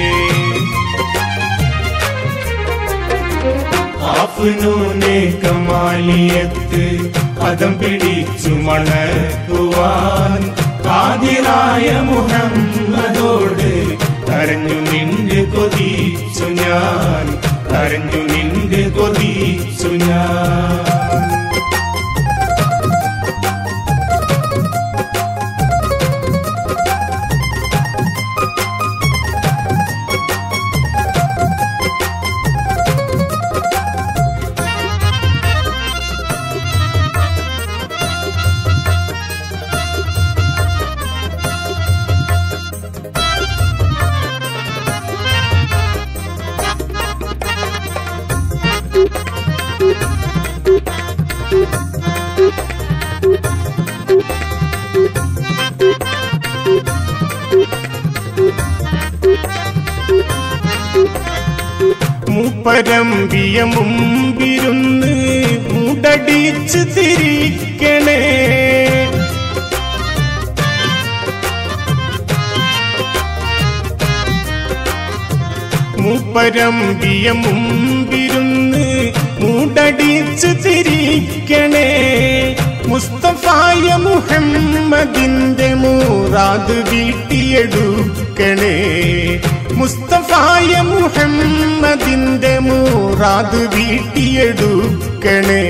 [SPEAKER 2] ആഫ്നൂനെ കമാലിയത്ത് പദം പിടിച്ചു മണക്കുവാൻ ആദിരായ മുഹമ്മദോട് കരഞ്ഞു നിന്റെ കൊതിച്ചു ഞാൻ കരഞ്ഞു നിന്റെ കൊതിച്ചു ഞാൻ
[SPEAKER 1] മൂപ്പരമ്പിയ മുമ്പിരുന്ന് മുടടിച്ച് തിരിക്കണേ മൂപ്പരമ്പിയ മുമ്പിരുന്ന് മുടടിച്ച് തിരിക്കണേ മുസ്തഫായ മുഹമ്മദിന്റെ മൂറാത് വീട്ടിയെടുക്കണേ മുസ്തഫായ മുഹമ്മദിന്റെ മൂറാത് വീട്ടിയെടുക്കണേ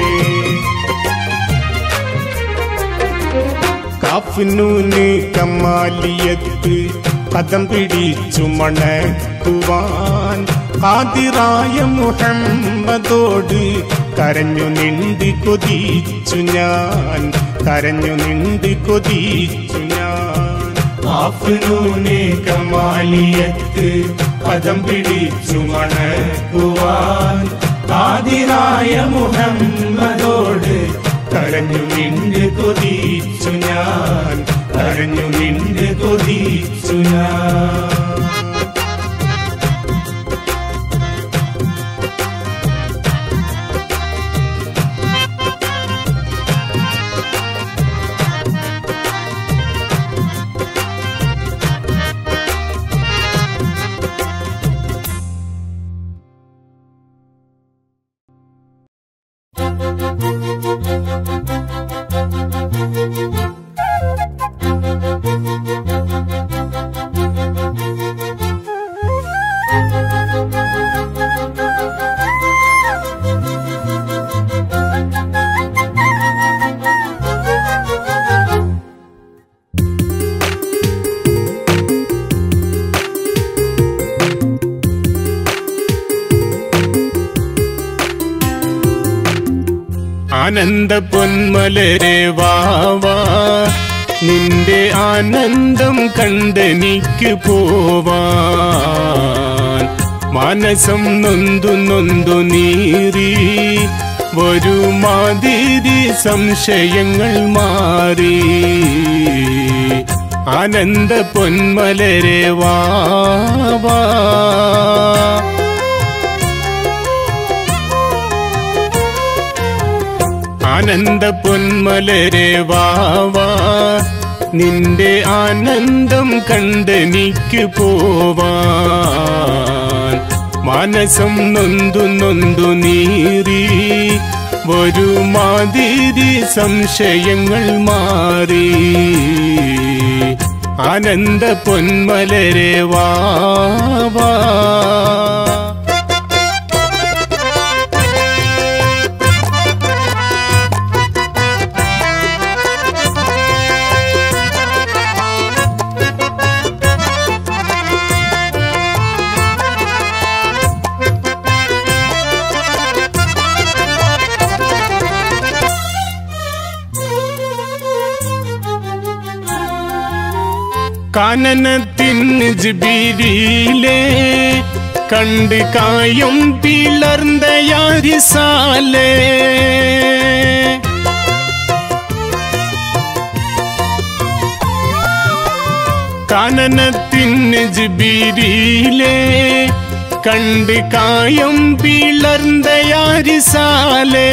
[SPEAKER 1] കാഫിനൂന് കമാലിയത്ത് പദം പിടിച്ചു മണക്കുവാൻ ആദിറായ മുഹമ്മദോട് കരഞ്ഞു നിണ്ട് കൊതിച്ചു ഞാൻ കരഞ്ഞു നിണ്ട് കൊതിച്ചു ഞാൻ
[SPEAKER 2] ആഫ്നൂനെ കമാലിയത്ത് പദം പിടിച്ചു മണക്കുവാൻ ആദിരായ മുഹമ്മദോട് കരഞ്ഞു നിന്റെ കൊതിച്ചു ഞാൻ കരഞ്ഞു നിന്റെ കൊതിച്ചു ഞാൻ
[SPEAKER 1] ആനന്ദ പൊന്മലരെ വാവാ നിന്റെ ആനന്ദം കണ്ടെനിക്ക് പോവാൻ മനസ്സം നൊന്തു നൊന്തു നീറി ഒരു മാതിരി സംശയങ്ങൾ മാറി ആനന്ദ പൊന്മലരെ വാവാ ആനന്ദ പൊന്മലരെ വാവാ നിന്റെ ആനന്ദം കണ്ടെനിക്ക് പോവാൻ മനസ്സം നൊന്തു നൊന്തു നീറി ഒരു മാതിരി സംശയങ്ങൾ മാറി ആനന്ദ പൊന്മലരെ വാവാ കാനനത്തിന് ജിബിരിയിലെ കണ്ട് കായും പിളർന്ന യാരിസാലേ കാനനത്തിന് ജിബിരിയിലെ കണ്ട് കായം പിളർന്ന യാരിസാലേ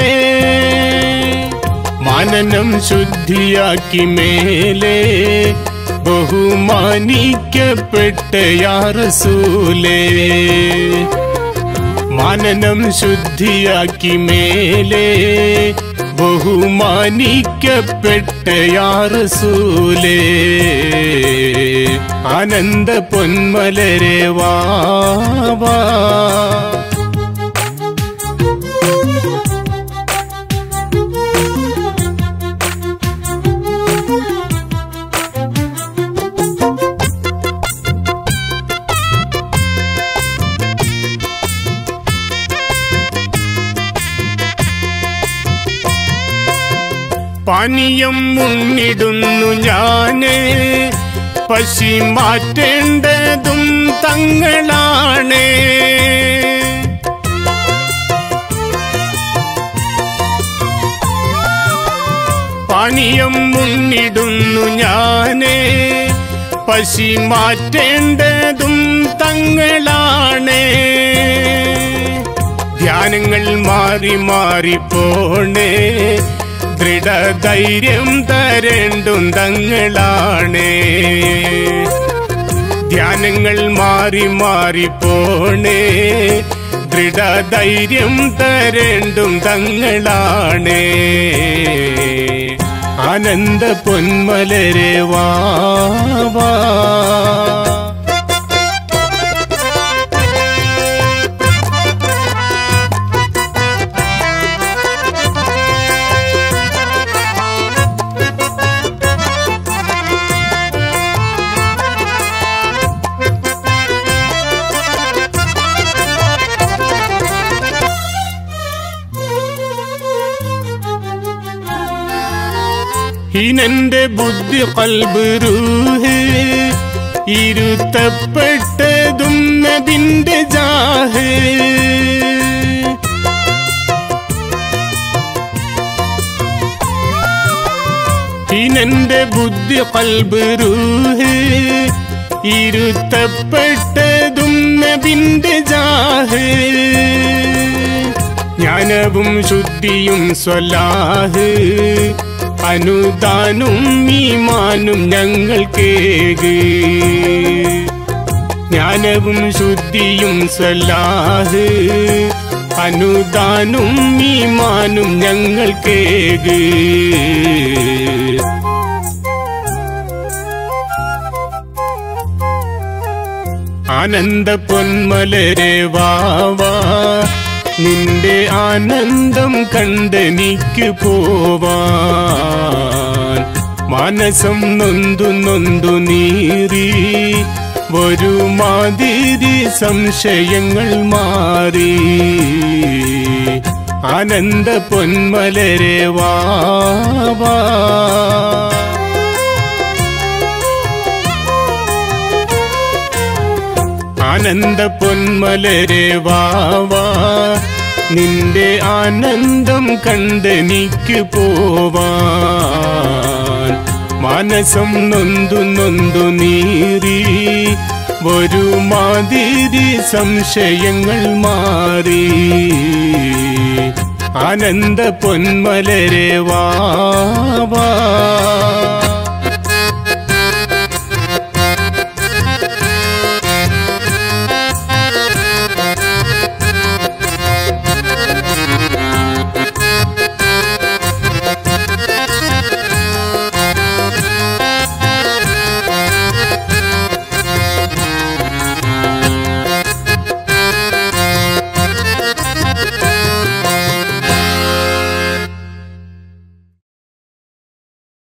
[SPEAKER 1] മനനം ശുദ്ധിയാക്കി മേലെ ബഹുമാനിക്കപ്പെട്ട യാറസൂലേ മനനം ശുദ്ധിയാക്കി മേലെ ബഹുമാനിക്കപ്പെട്ട യാറസൂലേ ആനന്ദ പൊന്മലരെ വാവാ പാനീയം മുന്നിടുന്നു ഞാന് പശി മാറ്റേണ്ടതും തങ്ങളാണ് പാനീയം മുന്നിടുന്നു ഞാന് പശി മാറ്റേണ്ടതും തങ്ങളാണ് ധ്യാനങ്ങൾ മാറി മാറി പോണേ ദൃഢധൈര്യം തരേണ്ടും തങ്ങളാണ് ധ്യാനങ്ങൾ മാറി മാറി പോണേ ദൃഢധൈര്യം തരേണ്ടും തങ്ങളാണ് ആനന്ദ പൊന്മലരെ വാവാ ഹിനന്റെ ബുദ്ധി കൽബ് റൂഹ് ഇരുത്തപ്പെട്ടതും നബിന്റെ ജാഹ് ഹിനന്റെ ബുദ്ധി കൽബ് റൂഹ് ഇരുത്തപ്പെട്ടതും നബിന്റെ ജാഹ് ജ്ഞാനവും ശുദ്ധിയും സ്വലാഹ് അനുദാനും ഈമാനും ഞങ്ങൾക്കേക് ജ്ഞാനവും ശുദ്ധിയും സ്വലാഹ് അനുദാനും ഈമാനും ഞങ്ങൾക്കേക് ആനന്ദ പൊന്മലരെ വാവാ നിന്റെ ആനന്ദം കണ്ടെനിക്ക് പോവാൻ മനസ്സം നൊന്തു നൊന്തു നീറി ഒരു മാതിരി സംശയങ്ങൾ മാറി ആനന്ദ പൊന്മലരെ വാവാ ആനന്ദ പൊന്മലരെ വാവാ നിന്റെ ആനന്ദം കണ്ടെനിക്ക് പോവാൻ മാനസം നൊന്തു നൊന്തു നീറി ഒരു മാതിരി സംശയങ്ങൾ മാറി ആനന്ദ പൊന്മലരെ വാവാ